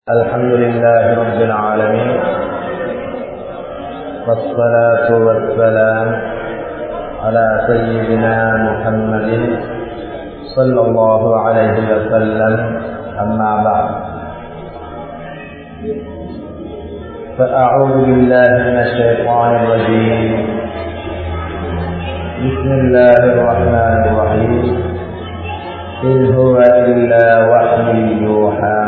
الحمد لله رب العالمين والصلاة والسلام على سيدنا محمد صلى الله عليه وسلم أما بعد فأعوذ بالله من الشيطان الرجيم بسم الله الرحمن الرحيم إن هو إلا وحي يوحى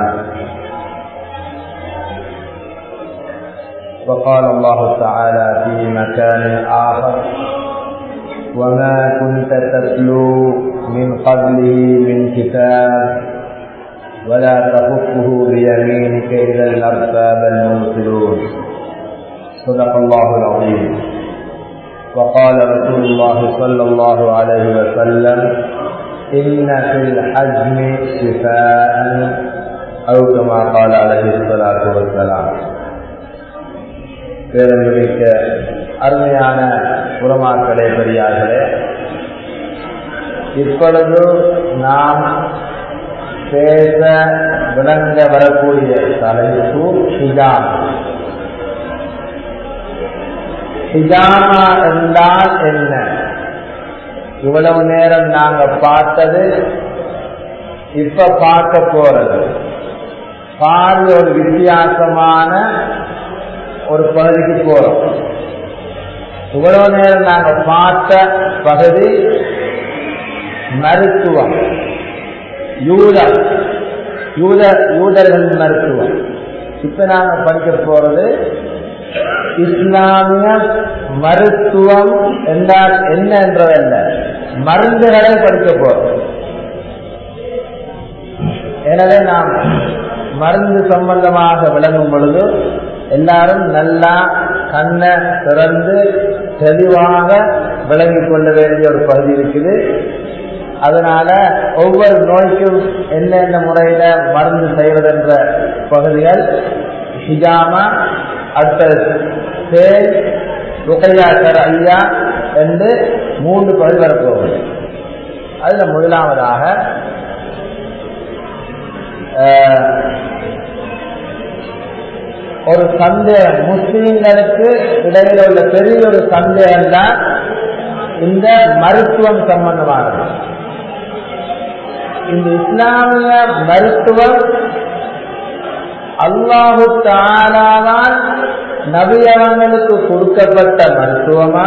وقال الله تعالى في مكان آخر وما كنت تتلو من قبله من كتاب ولا تخفه بيمينك إذا الأرباب المبطلون صدق الله العظيم وقال رسول الله صلى الله عليه وسلم إن في الحجم شفاء أو كما قال عليه الصلاة والسلام பேரன்புமிக்க அருமையான உரமாக்களே பெரியார்களே இப்பொழுது நாம் பேச விளங்க வரக்கூடிய தலைப்பு ஹிஜாம் ஹிஜாமா என்றால் என்ன இவ்வளவு நேரம் நாங்க பார்த்தது இப்ப பார்க்க போறது பாதி ஒரு வித்தியாசமான ஒரு பகுதிக்கு போறோம் இவ்வளவு நேரம் நாங்க பார்த்த பகுதி மருத்துவம் யூதர் யூத யூதர்கள் மருத்துவம் இப்ப நாங்க படிக்க போறது இஸ்லாமிய மருத்துவம் என்றால் என்ன என்றதல்ல மருந்துகளை படிக்க போறோம் எனவே நாம் மருந்து சம்பந்தமாக விளங்கும் பொழுது எல்லாரும் நல்லா கண்ணை திறந்து தெளிவாக விளங்கிக் கொள்ள வேண்டிய ஒரு பகுதி இருக்குது அதனால ஒவ்வொரு நோய்க்கும் என்னென்ன முறையில மருந்து செய்வது என்ற பகுதிகள் ஹிஜாமா அடுத்தது சேல் ருகையாக்கர் ஐயா என்று மூன்று பகுதி வரப்போகுது அதுல முதலாவதாக ஒரு சந்தேகம் முஸ்லீம்களுக்கு இடையில உள்ள பெரிய ஒரு சந்தேகம் தான் இந்த மருத்துவம் சம்பந்தமானது இந்த இஸ்லாமிய மருத்துவம் அல்லாஹு தாலாவால் நபியவங்களுக்கு கொடுக்கப்பட்ட மருத்துவமா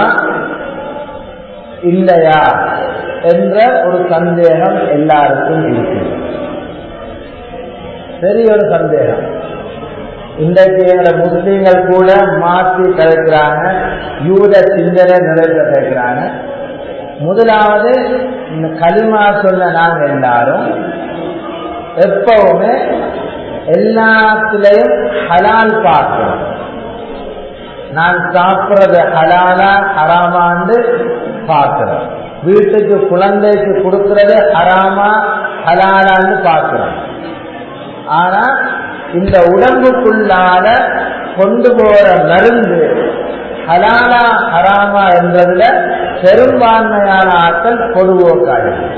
இல்லையா என்ற ஒரு சந்தேகம் எல்லாருக்கும் இருக்கு பெரிய ஒரு சந்தேகம் இன்றைக்கு எங்களை முஸ்லீம்கள் கூட மாற்றி கலைக்கிறாங்க யூத சிந்தனை நிறைவேற்ற கேட்கிறாங்க முதலாவது இந்த களிமா சொன்ன நாங்க எல்லாரும் எப்பவுமே எல்லாத்திலையும் ஹலால் பார்க்கிறோம் நான் சாப்பிட்றது ஹலாலா ஹராமான்னு பார்க்கிறோம் வீட்டுக்கு குழந்தைக்கு கொடுக்கறது ஹராமா ஹலாலான்னு பார்க்கிறோம் ஆனா இந்த உடம்புக்குள்ளால கொண்டு போற மருந்து ஹலாலா ஹராமா என்பதுல பெரும்பான்மையான ஆட்கள் பொதுவோக்காயிருக்கு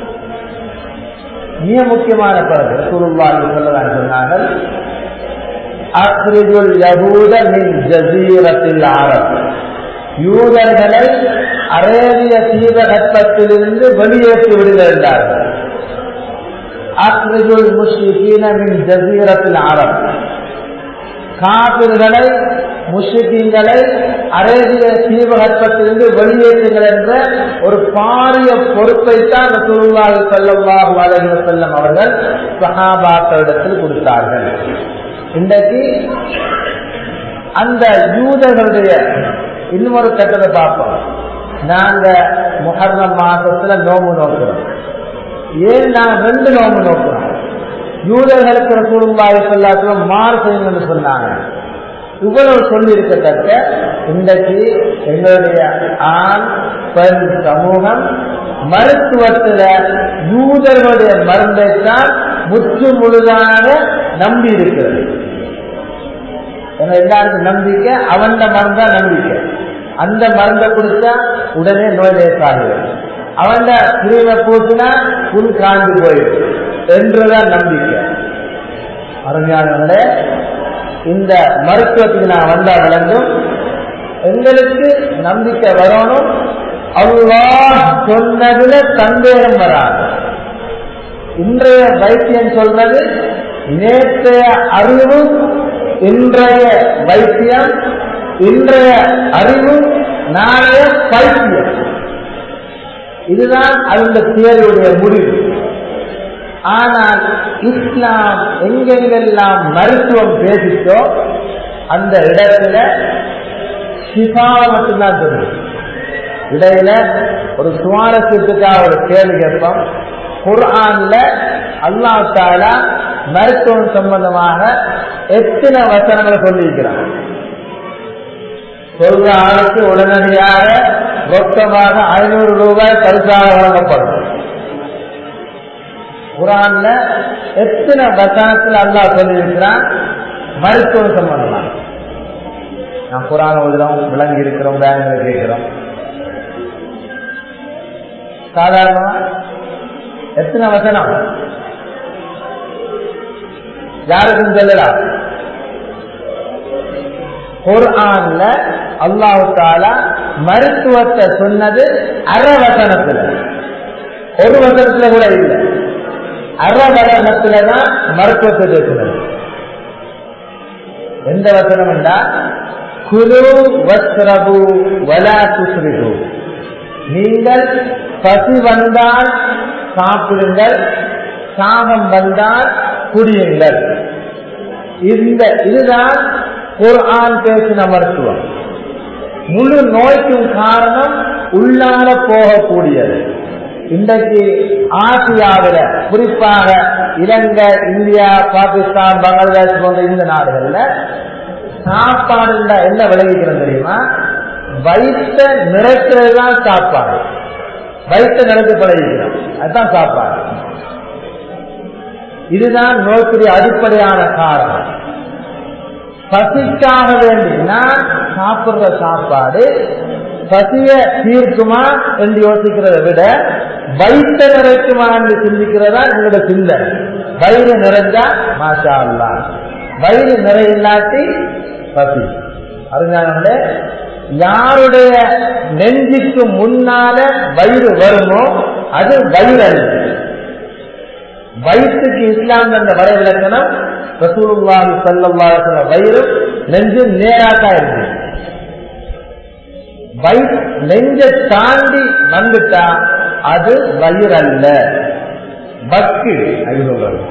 மிக முக்கியமான பிறகு குருவாரி சொல்லலாம் சொன்னார்கள் அக்ரிஜுல் யகூத மின் ஜசீரத்தில் ஆரம் யூதர்களை அரேபிய தீபகற்பத்திலிருந்து வெளியேற்றி விடுகிறார்கள் அக்ரிஜுல் முஷ்ரிகீன மின் ஜசீரத்தில் ஆரம் காபிர்களை முஷ்ரிகீன்களை அரேபிய தீபகற்பத்திலிருந்து வெளியேற்றுங்கள் என்ற ஒரு பாரிய பொறுப்பைத்தான் ரசூலுல்லாஹி ஸல்லல்லாஹு அலைஹி வஸல்லம் அவர்கள் சஹாபாக்களிடத்தில் கொடுத்தார்கள் இன்றைக்கு அந்த யூதர்களுடைய இன்னொரு கட்டத்தை பார்ப்போம் நாங்க முஹர்ரம் மாசத்துல நோம்பு நோக்கிறோம் ஏன் நாங்க ரெண்டு நோம்பு நோக்கிறோம் யூதர்களுக்கு ரசூலுல்லாஹி ஸல்லல்லாஹு மாறு செய்யுங்கன்னு சொன்னாங்க இவ்வளவு சொல்லி இருக்கத்தக்க இன்றைக்கு எங்களுடைய ஆண் பெண் சமூகம் மருத்துவத்துல யூதர்களுடைய மருந்தைத்தான் முற்று முழுதாக நம்பி இருக்கிறது எல்லாருக்கும் நம்பிக்கை அவன் மருந்தா நம்பிக்கை அந்த மருந்தை குடிச்சா உடனே நோய் லேசாகுது அவன் கிரீமை பூசினா புல் காஞ்சு போயிடும் என்றுதான் நம்பிக்கை அருமையானவர்களே இந்த மருத்துவத்துக்கு நான் வந்தா விளங்கும் எங்களுக்கு நம்பிக்கை வரணும் அல்லாஹ் சொன்னதுல சந்தேகம் வராது இன்றைய வைத்தியம் சொல்றது நேற்றைய அறிவு இன்றைய வைத்தியம் இன்றைய அறிவு நாளைய பைத்தியம் இதுதான் அந்த தியரியுடைய முடிவு ஆனால் இஸ்லாம் எங்கெங்கெல்லாம் மருத்துவம் பேசிச்சோ அந்த இடத்துல ஷிஃபா மட்டும்தான் சொல்லுது இடையில ஒரு சுவாரஸ்யத்துக்காக ஒரு கேள்வி கேட்போம் குர்ஆன்ல அல்லா தாலா மருத்துவம் சம்பந்தமாக எத்தனை வசனங்களை சொல்லியிருக்கிறான் சொல்ற ஆளுக்கு உடனடியாக ரொக்கமாக ஐநூறு ரூபாய் பரிசாக வழங்கப்படும் குரான்ல எத்தனை வசனத்தில் அல்லாஹ் சொல்லியிருக்கிறான் மருத்துவம் சம்பந்தமா நான் குரான் எழுதுறோம் விளங்கி இருக்கிறோம் வேலை கேட்கிறோம் சாதாரணமா எத்தனை வசனம் யாருக்கும் சொல்லலாம் குர்ஆன்ல அல்லாஹு தாலா மருத்துவத்தை சொன்னது அற வசனத்துல ஒரு வசனத்துல கூட இல்லை அற வசனத்துலதான் மருத்துவத்தை பேசுனது எந்த வசனம் என்றா குரு வஸ்ரபு வலா துஸ்ரிபு நீங்கள் பசி வந்தால் சாப்பிடுங்கள் சாகம் வந்தால் குடியுங்கள் இந்த இதுதான் குர்ஆன் பேசின மருத்துவம் முழு நோய்க்கும் காரணம் உள்ளார போகக்கூடியது இன்றைக்கு ஆசியாவில் குறிப்பாக இலங்கை இந்தியா பாகிஸ்தான் பங்களாதேஷ் போன்ற இந்த நாடுகள்ல சாப்பாடு என்ன விளைவிக்கிறோம் தெரியுமா வயிற்ற நிறைக்கிறது தான் சாப்பாடு வயிற்ற நிறைத்து பழகிக்கிறோம் அதுதான் சாப்பாடு இதுதான் நோய்க்குரிய அடிப்படையான காரணம் பசிக்காக வேண்டி நான் சாப்பிடுற சாப்பாடு பசிய தீர்க்குமா என்று யோசிக்கிறத விட வயிற்ற நிறைக்குமா என்று சிந்திக்கிறதா எங்களோட சிந்தனை வயிறு நிறைஞ்சா மாஷா அல்லா வயிறு நிறையில்லாட்டி பசி அறிஞர்களே யாருடைய நெஞ்சுக்கு முன்னால வயிறு வருமோ அது வயிறு அல்ல வயிற்றுக்கு இஸ்லாம் என்ற வரைவிலக்கணம் ரசூலுல்லாஹி ஸல்லல்லாஹு வயிறு நெஞ்சு நேராக்கா இருக்கு வயிறு நெஞ்ச தாண்டி வந்துட்டா அது வயிறு அல்ல பக்கு அது சொல்றது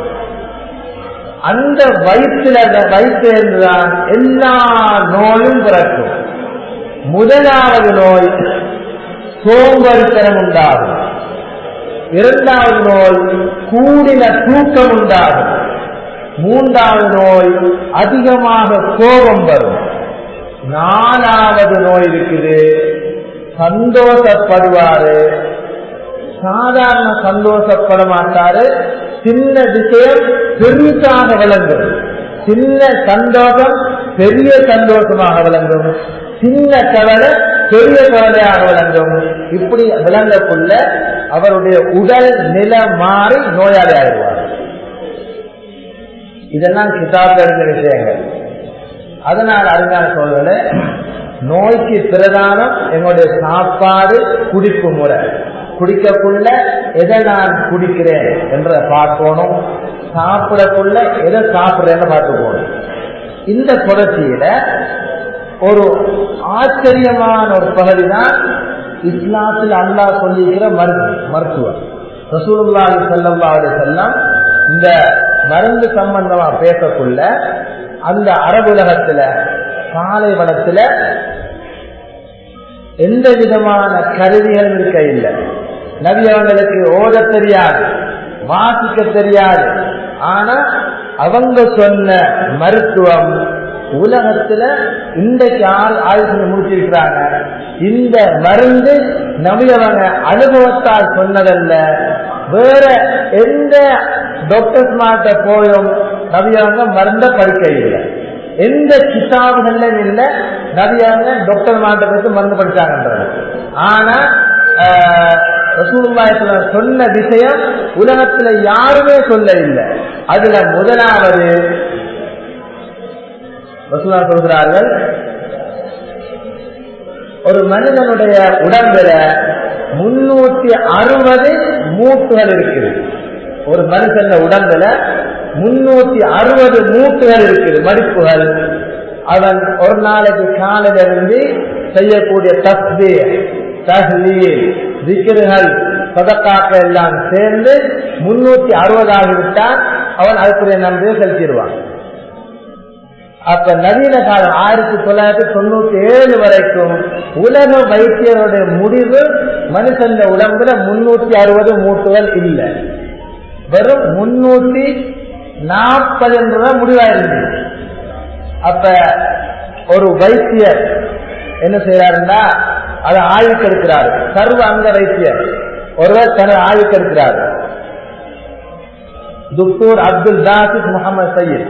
அந்த வயிற்றுல வயிற்றிலிருந்துதான் எல்லா நோயும் பிறக்கும் முதலாவது நோய் சோம்பரித்தனம் உண்டாகும் இரண்டாவது நோய் கூடின தூக்கம் உண்டாகும் மூன்றாவது நோய் அதிகமாக கோபம் வரும் நாலாவது நோய் இருக்குது சந்தோஷப்படுவாரு சாதாரண சந்தோஷப்பட மாட்டாரு சின்ன விஷயம் பெருசாக விளங்கும் சின்ன சந்தோஷம் பெரிய சந்தோஷமாக விளங்கும் சின்ன கவலை பெரிய கவலையாக விளங்கும் இப்படி விளங்கக்குள்ள அவருடைய உடல் நில மாறி நோயாளி ஆயிடுவார் இதெல்லாம் கிதாப் இருந்த விஷயங்கள் அதனால் அறிஞான சோழர்களே நோய்க்கு பிரதானம் எங்களுடைய சாப்பாடு குடிப்பு முறை குடிக்கக்குள்ள எதை நான் குடிக்கிறேன் என்ற பார்க்கணும் சாப்பிடக்குள்ள எதை சாப்பிடுறேன்னு பார்த்து போகணும் இந்த தொடர்ச்சியில ஒரு ஆச்சரியமான ஒரு பகுதி தான் இஸ்லாத்தில் அல்லாஹ் சொல்லியிருக்கிற மருந்து மருத்துவம் ரசூலுல்லாஹி ஸல்லல்லாஹு அலைஹி வஸல்லம் இந்த மருந்து சம்பந்தமா பேசக்குள்ள அந்த அரபுலகத்துல பாலைவனத்துல எந்த விதமான கருவிகளும் இருக்க இல்லை நபி அவங்களுக்கு ஓத தெரியாது வாசிக்க தெரியாது ஆனா அவங்க சொன்ன மருத்துவம் உலகத்துல இன்றைக்கு ஆள் ஆயுஷம் முடிச்சிருக்கிறாங்க இந்த மருந்து நபியவங்க அனுபவத்தால் சொன்னதல்ல வேற எந்த டாக்டர்ஸ் மாட்ட போயும் நபியவங்க மருந்த படிக்க இல்லை எந்த கிதாபுகள்ல இல்ல நபியவங்க டாக்டர் மாட்ட போய் மருந்து படிச்சாங்கன்றது ஆனா ரசூலுல்லாஹி சொன்ன விஷயம் உலகத்துல யாருமே சொல்ல இல்லை அதுல முதலாவது ரசூலா சொல்கிறார்கள் ஒரு மனிதனுடைய உடம்புல முன்னூத்தி அறுபது மூட்டுகள் இருக்குது ஒரு மனுஷன் உடம்புல முன்னூத்தி அறுபது மூட்டுகள் இருக்குது மடிப்புகள் அவன் ஒரு நாளைக்கு காலையில இருந்து செய்யக்கூடிய தஸ்பி தஹ்லீல் திக்ருகள் பதக்காக்கள் எல்லாம் சேர்ந்து முன்னூத்தி அறுபது ஆகிவிட்டால் அவன் அதுக்குரிய நன்றியை செலுத்திடுவான் அப்ப நவீன காலம் ஆயிரத்தி தொள்ளாயிரத்தி தொண்ணூத்தி ஏழு வரைக்கும் உலக வைத்தியருடைய முடிவு மனுஷன் உடம்புல முன்னூத்தி அறுபது மூட்டுகள் இல்லை வெறும் முன்னூத்தி நாற்பது என்றுதான் முடிவாயிருந்தது அப்ப ஒரு வைத்தியர் என்ன செய்யறாருன்னா அதை ஆய்வுக்கு எடுக்கிறார் சர்வ அங்க வைத்தியர் ஒருவர் தனது ஆய்வுக்கு எடுக்கிறார் துக்தூர் அப்துல் ஜாசித் முகமது சையீத்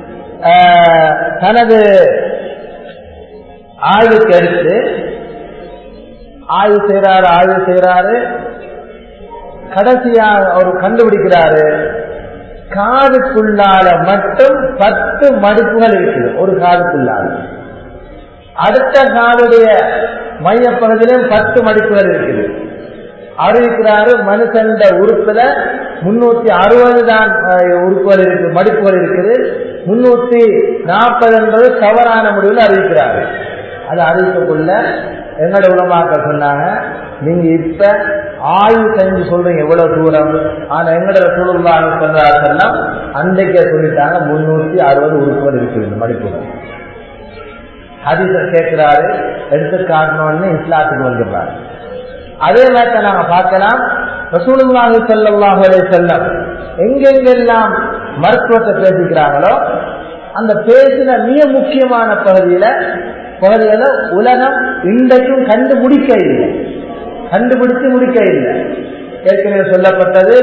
தனது ஆய்வுக்கு எடுத்து ஆய்வு செய்யறாரு ஆய்வு செய்யறாரு கடைசியா அவர் கண்டுபிடிக்கிறாரு காதுக்குள்ளால மட்டும் பத்து மடிப்புகள் இருக்குது ஒரு காதுக்குள்ளால அடுத்த காதுடைய மையப்பகுதியிலும் பத்து மடிப்புகள் இருக்குது அறிவிக்கிறாரு மனுஷன் உறுப்புல முன்னூத்தி அறுபது தான் உறுப்புகள் இருக்கு மடிப்புகள் இருக்குது முன்னூத்தி நாற்பது என்பது தவறான முடிவில் அறிவிக்கிறாரு அது அறிவிக்கக்குள்ள எங்களோட உலமாக்கள் சொன்னாங்க நீங்க இப்ப ஆய்வு செஞ்சு சொல்றீங்க எவ்வளவு தூரம் ஆனா எங்களோட சூழலாக சொன்னார்கள் அன்றைக்கே சொல்லிட்டாங்க முன்னூத்தி அறுபது உறுப்புகள் இருக்குது இந்த மடிப்புகள் ஹதீச கேட்கிறாரு எடுத்து காட்டணும்னு இஸ்லாத்துக்கு வந்துடுறாரு அதே மாதிரி நாங்க பார்க்கலாம் ரசூலுல்லாஹி ஸல்லல்லாஹு அலைஹி வஸல்லம் எங்கெங்கெல்லாம் மருத்துவத்தை பேசிக்கிறாங்களோ அந்த பேசின மிக முக்கியமான பகுதியில பகுதியில உலகம் இன்றைக்கும் கண்டு முடிக்க இல்லை கண்டுபிடிச்சு முடிக்க இல்லை ஏற்கனவே சொல்லப்பட்டது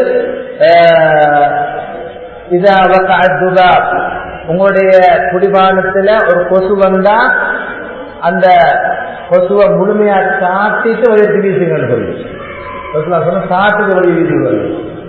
உங்களுடைய குடிபானத்துல ஒரு கொசு வந்தா அந்த கொசுவை முழுமையா சாட்டிட்டு வெளியே வீசுங்கன்னு சொல்லி கொசுவா சொன்ன சாட்டுக்கு வெளியே வீசுவது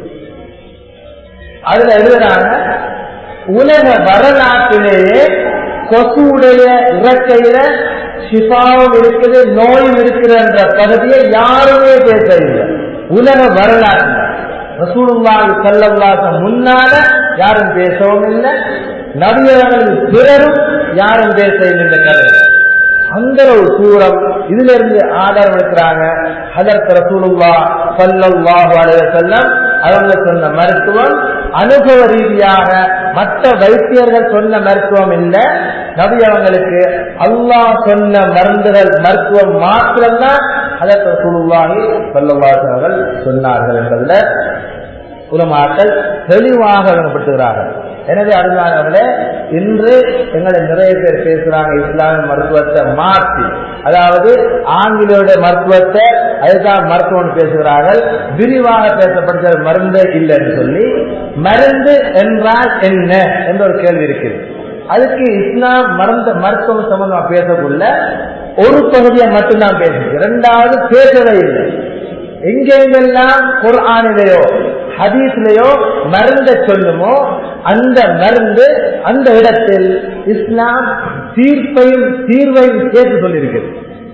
அதுல எழுதுறாங்க உலக வரலாற்றிலேயே கொசுவுடைய இறக்கையில சிபாவும் இருக்குது நோயும் இருக்குதுன்ற பகுதியை யாருமே பேசவில்லை உலக வரலாற்று ரசூலுல்லாஹி ஸல்லல்லாஹு முன்னால யாரும் பேசவும் இல்லை நபியர்கள் பிறரும் யாரும் பேச இல்லை இந்த கதை அந்த ஒரு தூரம் இதுல இருந்து ஆதாரம் எடுக்கிறாங்க ஹதரத் ரசூலுல்லா ஸல்லல்லாஹு அலைஹி வஸல்லம் அவங்க சொன்ன மருத்துவம் அனுபவ ரீதியாக மற்ற வைத்தியர்கள் சொன்ன மருத்துவம் இல்லை நபி அவங்களுக்கு அல்லாஹ் சொன்ன மருந்துகள் மருத்துவம் மாத்திரம்தான் ஹதரத் ரசூலுல்லாஹி ஸல்லல்லாஹு அலைஹி அவர்கள் சொன்னார்கள் என்பதுல உலமாக்கள் தெளிவாக விளங்கப்படுத்துகிறார்கள் எனவே அதனாலே இன்று எங்களை நிறைய பேர் பேசுறாங்க இஸ்லாமிய மருத்துவத்தை மாற்றி அதாவது ஆங்கிலேய மருத்துவத்தை அதுதான் மருத்துவம் பேசுகிறார்கள் விரிவாக பேசப்படுகிற மருந்தே இல்லைன்னு சொல்லி மருந்து என்றால் என்ன என்ற ஒரு கேள்வி இருக்குது அதுக்கு இஸ்லாம் மருந்த மருத்துவம் சம்பந்தமா பேசக்குள்ள ஒரு பகுதியை மட்டும்தான் பேசுது இரண்டாவது பேசவே இல்லை எங்கெங்கெல்லாம் குர்ஆனிலேயோ ஹதீஸ்லயோ மருந்த சொல்லுமோ அந்த மருந்து அந்த இடத்தில் இஸ்லாம் தீர்ப்பையும் தீர்வையும் சேர்த்து சொல்லியிருக்கிறது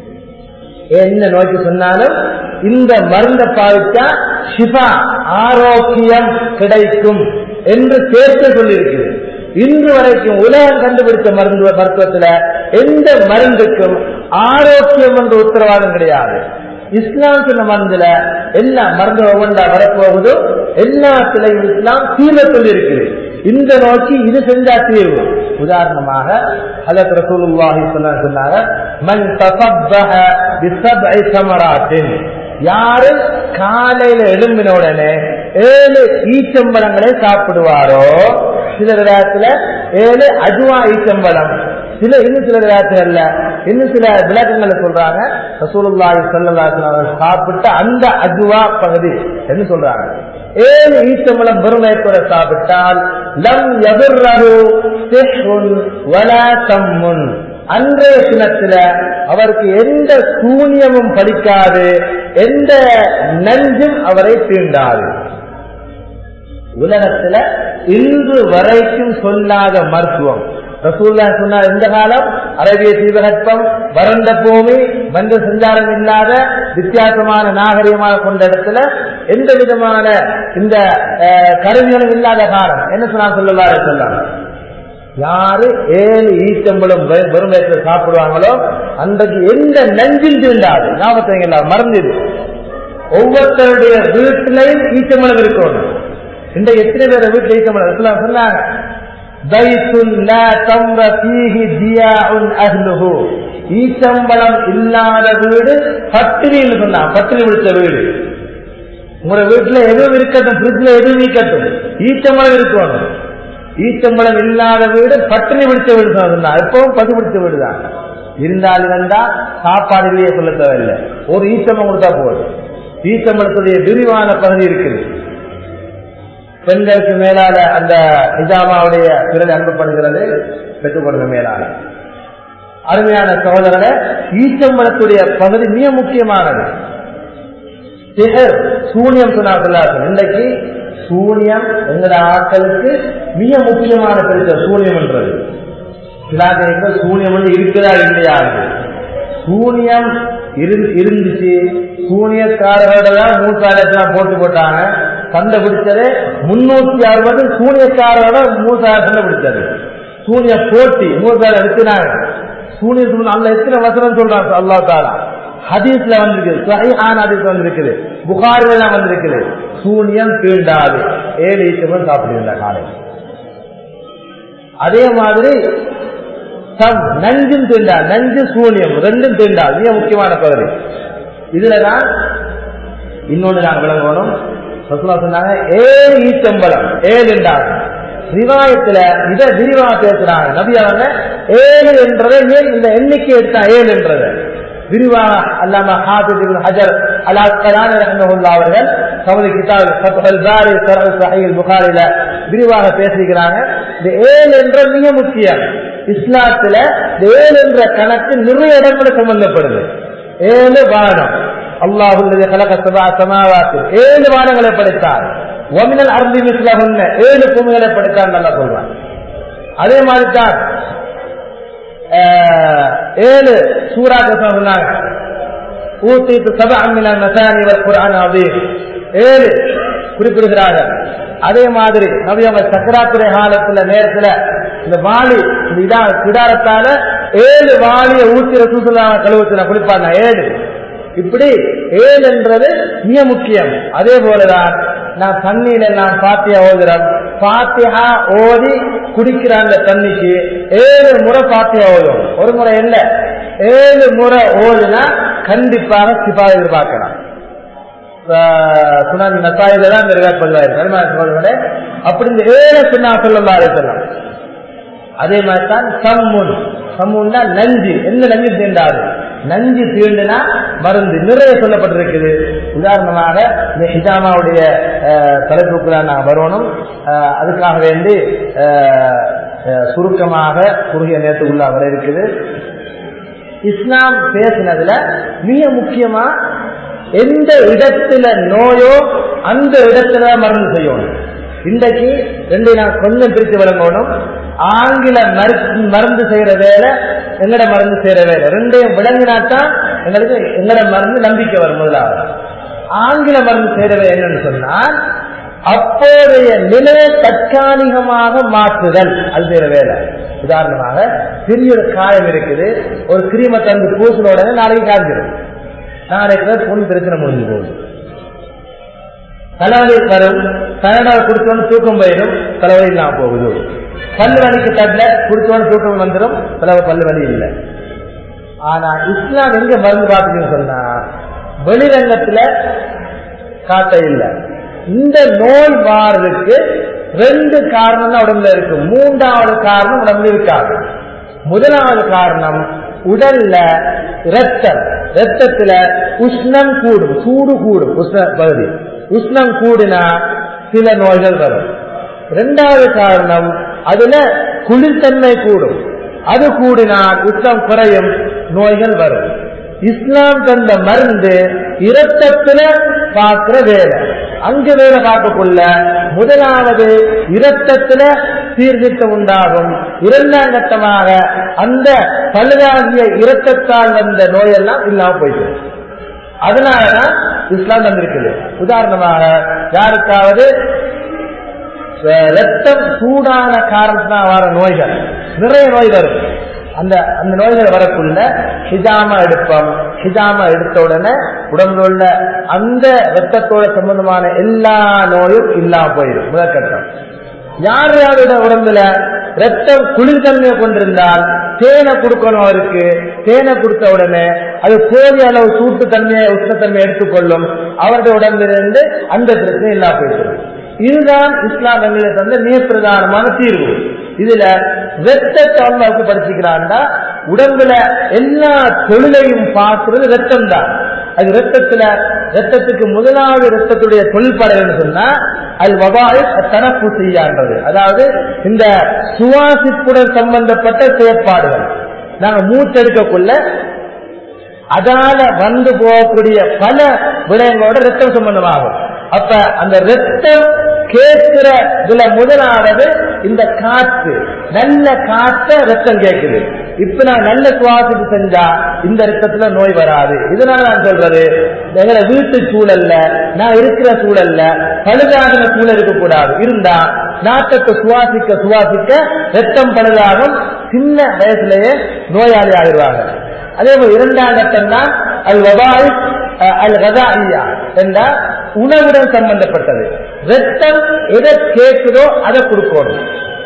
என்ன நோய்க்கு சொன்னாலும் இந்த மருந்தை பாவித்தா ஷிஃபா ஆரோக்கியம் கிடைக்கும் என்று சேர்த்து சொல்லியிருக்கிறது இன்று வரைக்கும் உலகம் கண்டுபிடித்த மருந்து மருத்துவத்துல எந்த மருந்துக்கும் ஆரோக்கியம் என்ற உத்தரவாதம் கிடையாது இஸ்லாம் சொன்ன மருந்துல எல்லா மருந்து ஒவ்வொன்றா வரப்போகுதோ எல்லாத்திலையும் இஸ்லாம் தீர்வை சொல்லி இருக்குது இந்த நோக்கி இது செஞ்சா தீர்வு உதாரணமாக ஹலத் ரசூலுல்லாஹி சொன்னாங்க மன் தசப்பஹ பிசப்ஐ சமராத்தின் யாரு காலையில எழும்பின உடனே ஏழு ஈச்சம்பழங்களை சாப்பிடுவாரோ சில விதத்துல ஏழு அஜுவா ஈச்சம்பழம் சில இன்னும் சில விதத்துல இன்னும் சில விளக்கங்களை சொல்றாங்க ரசூலுல்லாஹி ஸல்லல்லாஹு சாப்பிட்ட அந்த அஜுவா பகுதி என்று சொல்றாங்க ஏழு ஈச்சம்பழம் பெருமையத்தோட சாப்பிட்டால் லம் எதிர்ரகு சிஹ்ருன் வலா தம்முன் அன்றைய தினத்துல அவருக்கு எந்த சூனியமும் படிக்காது எந்த நஞ்சும் அவரை தீண்டாது உலகத்துல இன்று வரைக்கும் சொல்லாத மருத்துவம் ரசூல்லா சொன்னார் இந்த காலம் அரேபிய தீபகற்பம் வறண்ட பூமி மனித சஞ்சாரம் இல்லாத வித்தியாசமான நாகரிகமாக கொண்ட இடத்துல எந்த விதமான இந்த அஹ், கருவிகளும் இல்லாத காலம் என்ன சொன்னா சொல்லலாம் சொல்லலாம் யாரு ஏழு ஈச்சம்பளம் வெ- வெறும் வயசுல சாப்பிடுவாங்களோ அன்றைக்கு எந்த நஞ்சில் தீண்டாது ஞாபகத்தை மறந்துது ஒவ்வொருத்தருடைய வீட்டிலையும் ஈச்சம்பளம் இருக்கணும் இந்த எத்தனை பேர் வீட்டுல ஈச்சம்பளம் இஸ்லாம் சொன்னாங்க பைத்துல் லா தம்ர ஃபீஹி தியாஉன் அஹ்லுஹு. ஈச்சம்பளம் இல்லாத வீடு பட்டினின்னு சொன்னாங்க பட்டினி பிடிச்ச வீடு உங்களோட வீட்டுல எதுவும் இருக்கட்டும் ஃப்ரிட்ஜ்ல எதுவும் இருக்கட்டும் ஈச்சம்பளம் இருக்கணும் ஈச்சம்பளம் இல்லாத வீடு பட்டினி பிடிச்ச வீடு சொன்னா எப்பவும் பசி பிடிச்ச வீடு தான் இருந்தால் இருந்தா சாப்பாடு இல்லையே சொல்ல தேவையில்லை ஒரு ஈச்சம்பளம் கொடுத்தா போதும் ஈச்சம்பளத்துடைய விரிவான பகுதி இருக்குது பெண்களுக்கு மேலால அந்த ஹிஜாமாவுடைய பிறகு அன்புப்படுகிறது பெற்றுக்கொள்வது மேலான அருமையான சகோதரரை ஈச்சம்பளத்துடைய பகுதி மிக முக்கியமானது சிகர் சூனியம் சொன்னார்கள் இன்றைக்கு சூனியம் எங்கட ஆட்களுக்கு மிக முக்கியமான பிரச்சனை சூனியம் என்றது சிலாக்கள் சூனியம் வந்து இருக்குதா இல்லையா என்று. சூனியம் இரு- இருந்துச்சு சூனியக்காரர்களோட தான் மூசாயிரத்தெல்லாம் போட்டு போட்டாங்க கண்டுபிடிச்சது முன்னூத்தி அறுபது சூனியக்காரரோட மூசாயிரம் கண்டுபிடிச்சது சூனிய போட்டி மூசாயிரம் எடுத்தினாங்க சூனியத்துக்கு அல்ல எத்தனை வசனம் சொல்றாங்க அல்லா தாலா ஹதீஸ்ல வந்திருக்குது சஹீஹான ஹதீஸ் வந்திருக்குது புகாரில எல்லாம் வந்திருக்குது சூனியம் தீண்டாது ஏழு ஈச்சமும் சாப்பிடுங்க காலையில் அதே மாதிரி சம் நஞ்சும் தீண்டா நஞ்சு சூனியம் ரெண்டும் தீண்டா மிக முக்கியமான பகுதி இதுலதான் இன்னொன்று நாங்கள் விளங்கணும் ரசூலா சொன்னாங்க ஏழு ஈச்சம்பலம் ஏழு என்றாங்க ரிவாயத்துல இதை விரிவா பேசுறாங்க நபி அவங்க ஏழு என்றதை ஏன் இந்த எண்ணிக்கை எடுத்தா ஏழு என்றதை விரிவாக அல்லாம ஹாபித் இப்னு ஹஜர் அல் அஸ்கலானி ரஹ்மத்துல்லாஹி அவர்கள் தமது கிதாப் ஃபத்ஹுல் பாரி ஷர்ஹ் ஸஹீஹ் புகாரில விரிவாக பேசிக்கிறாங்க இந்த ஏழு என்ற மிக முக்கியம் இஸ்லாத்துல இந்த ஏழு என்ற கணக்கு நிறைய இடங்களை சம்பந்தப்படுது ஏழு வானம் அல்லாஹுல்லதி கலக சபா சமாவாத்து ஏழு வானங்களை படைத்தார் ஒமினல் அருந்தி மிஸ்லகுன்ன ஏழு பூமிகளை படைத்தார் நல்லா சொல்றான் அதே மாதிரி தான் ஆஹ், ஏழு சூறாக்கள் சொன்னாங்க ஊத்திட்டு சபா அம்மினால் மசானி வல் குர்ஆன் அதீம் ஏழு குறிப்பிடுகிறார்கள் அதே மாதிரி நபி அவங்க சக்கராத்துறை காலத்துல நேரத்துல இந்த வாளி இந்த இதா கிடாரத்தால ஏழு வாளிய ஊத்தி ரசூசுல்லாம கழுவுத்துல குளிப்பாங்க ஏழு இப்படி ஏழு என்றது மிக முக்கியம் அதே போலதான் நான் தண்ணியில நான் பாத்தியா ஓதுறோம் பாத்தியா ஓதி குடிக்கிற அந்த தண்ணிக்கு ஏழு முறை பாத்தியா ஓதும் ஒரு முறை இல்ல ஏழு முறை ஓதுனா கண்டிப்பாக சிபா எதிர்பார்க்கலாம் சுனாமி நசாயில தான் இந்த ரிவாட் பதிவாயிருக்கு அப்படி இந்த ஏழு சுண்ணா சொல்லலாம் சொல்லலாம் அதே மாதிரி தான் சம்முன் சம்முன்னா நஞ்சு எந்த நஞ்சு தீண்டாது நஞ்சு தீண்டுனா மருந்து நிறைய சொல்லப்பட்டிருக்குது உதாரணமாக இந்த ஹிஜாமாவுடைய அஹ், தலைப்புக்குள்ள நான் வரணும் அஹ், அதுக்காக வேண்டி அஹ், அஹ், சுருக்கமாக குறுகிய நேரத்துக்குள்ள வர இருக்குது இஸ்லாம் பேசினதுல மிக முக்கியமா எந்த இடத்துல நோயோ அந்த இடத்துல மருந்து செய்யணும் இன்றைக்கு ரெண்டு நான் கொஞ்சம் பிரித்து விளங்கணும் ஆங்கில மரு- மருந்து செய்யற வேலை எங்கட மருந்து செய்யற வேலை ரெண்டையும் விளங்கினாத்தான் எங்களுக்கு எங்கட மருந்து நம்பிக்கை வரும் முதலாவது ஆங்கில மருந்து செய்யற வேலை என்னன்னு சொன்னால் அப்போதைய நிலையை தற்காலிகமாக மாற்றுதல் அது செய்யற வேலை உதாரணமாக சிறிய ஒரு காயம் இருக்குது ஒரு கிரீமை தந்து பூசின உடனே நாளைக்கு காஞ்சிடும் நாளைக்கு பொண்ணு பிரச்சனை முடிஞ்சு போகுது தலைவலி வரும் தலைவலி குடிச்சோன்னு தூக்கம் போயிடும் தலைவலி இல்லாம போகுது பல்லு வலிக்கு தட்டல குடிச்சோன்னு தூக்கம் வந்துடும் தலைவர் பல்லு வலி இல்லை ஆனா இஸ்லாம் எங்க மருந்து பார்த்துன்னு சொன்னா வெளிரங்கத்துல காட்ட இல்லை இந்த நோய் மாறுறதுக்கு ரெண்டு காரணம் தான் உடம்புல இருக்கு மூன்றாவது காரணம் உடம்புல இருக்காது முதலாவது காரணம் உடல்ல ரத்தம் ரத்தத்துல உஷ்ணம் கூடும் சூடு கூடும் உஷ்ண பகுதி உஷ்ணம் கூடினா சில நோய்கள் வரும் இரண்டாவது காரணம் அதுல குளிர்தன்மை கூடும் அது கூடினால் உஷ்ணம் குறையும் நோய்கள் வரும் இஸ்லாம் தந்த மருந்து இரத்தத்துல பார்க்கிற வேலை அங்க வேலை பார்க்கக்குள்ள முதலாவது இரத்தத்துல சீர்திருத்தம் உண்டாகும் இரண்டாம் கட்டமாக அந்த பழுதாகிய இரத்தத்தால் வந்த நோயெல்லாம் இல்லாம போயிட்டு அதனாலதான் இஸ்லாம் வந்திருக்குது உதாரணமாக யாருக்காவது அஹ், ரத்தம் சூடான காரணத்தினால் வர நோய்கள் நிறைய நோய் வரும் அந்த அந்த நோய்கள் வரக்குள்ள ஹிஜாமா எடுப்போம் ஹிஜாமா எடுத்த உடனே உடம்புல உள்ள அந்த ரத்தத்தோட சம்பந்தமான எல்லா நோயும் இல்லாம போயிடும் முதற்கட்டம் யார் யாரோட உடம்புல ரத்தம் குளிர்தன்மையை கொண்டிருந்தால் தேனை கொடுக்கணும் அவருக்கு தேனை கொடுத்த உடனே அது போதிய அளவு சூட்டு தன்மையை உஷ்ணத்தன்மையை எடுத்துக்கொள்ளும் அவருடைய உடம்பிலிருந்து அந்த பிரச்சனை இல்லா போயிடும் இதுதான் இஸ்லாம் எங்களை தந்த மிக பிரதானமான தீர்வு இதுல ரத்தத்தை அல்லாவுக்கு படிச்சுக்கிறான்டா உடம்புல எல்லா தொழிலையும் பார்க்கிறது ரத்தம் தான் அது ரத்தத்துல ரத்தத்துக்கு முதலாவது ரத்தத்துடைய தொழில்பாடுகள் சொன்னா அது வபாய் தனப்பு செய்யான்றது அதாவது இந்த சுவாசிப்புடன் சம்பந்தப்பட்ட செயற்பாடுகள் நாங்க மூச்செடுக்கக்குள்ள அதால வந்து போகக்கூடிய பல விடயங்களோட ரத்தம் சம்பந்தமாகும் அப்ப அந்த ரத்தம் கேட்கிற இதுல முதலாவது இந்த காற்று நல்ல காற்ற ரத்தம் கேட்குது இப்ப நான் நல்ல சுவாசிப்பு செஞ்சா இந்த ரத்தத்துல நோய் வராது இதனால நான் சொல்றது எங்களை வீட்டு சூழல்ல நான் இருக்கிற சூழல்ல பழுதாகின சூழல் இருக்கக்கூடாது இருந்தா நாட்டத்தை சுவாசிக்க சுவாசிக்க ரத்தம் பழுதாகும் சின்ன வயசுலயே நோயாளி ஆகிடுவாங்க அதே போல இரண்டாம் கட்டம் தான் அல் வபாய் அல் கதாஇயா என்ற உணவுடன் சம்பந்தப்பட்டது ரத்தம் எதை கேட்குதோ அதை கொடுக்கணும்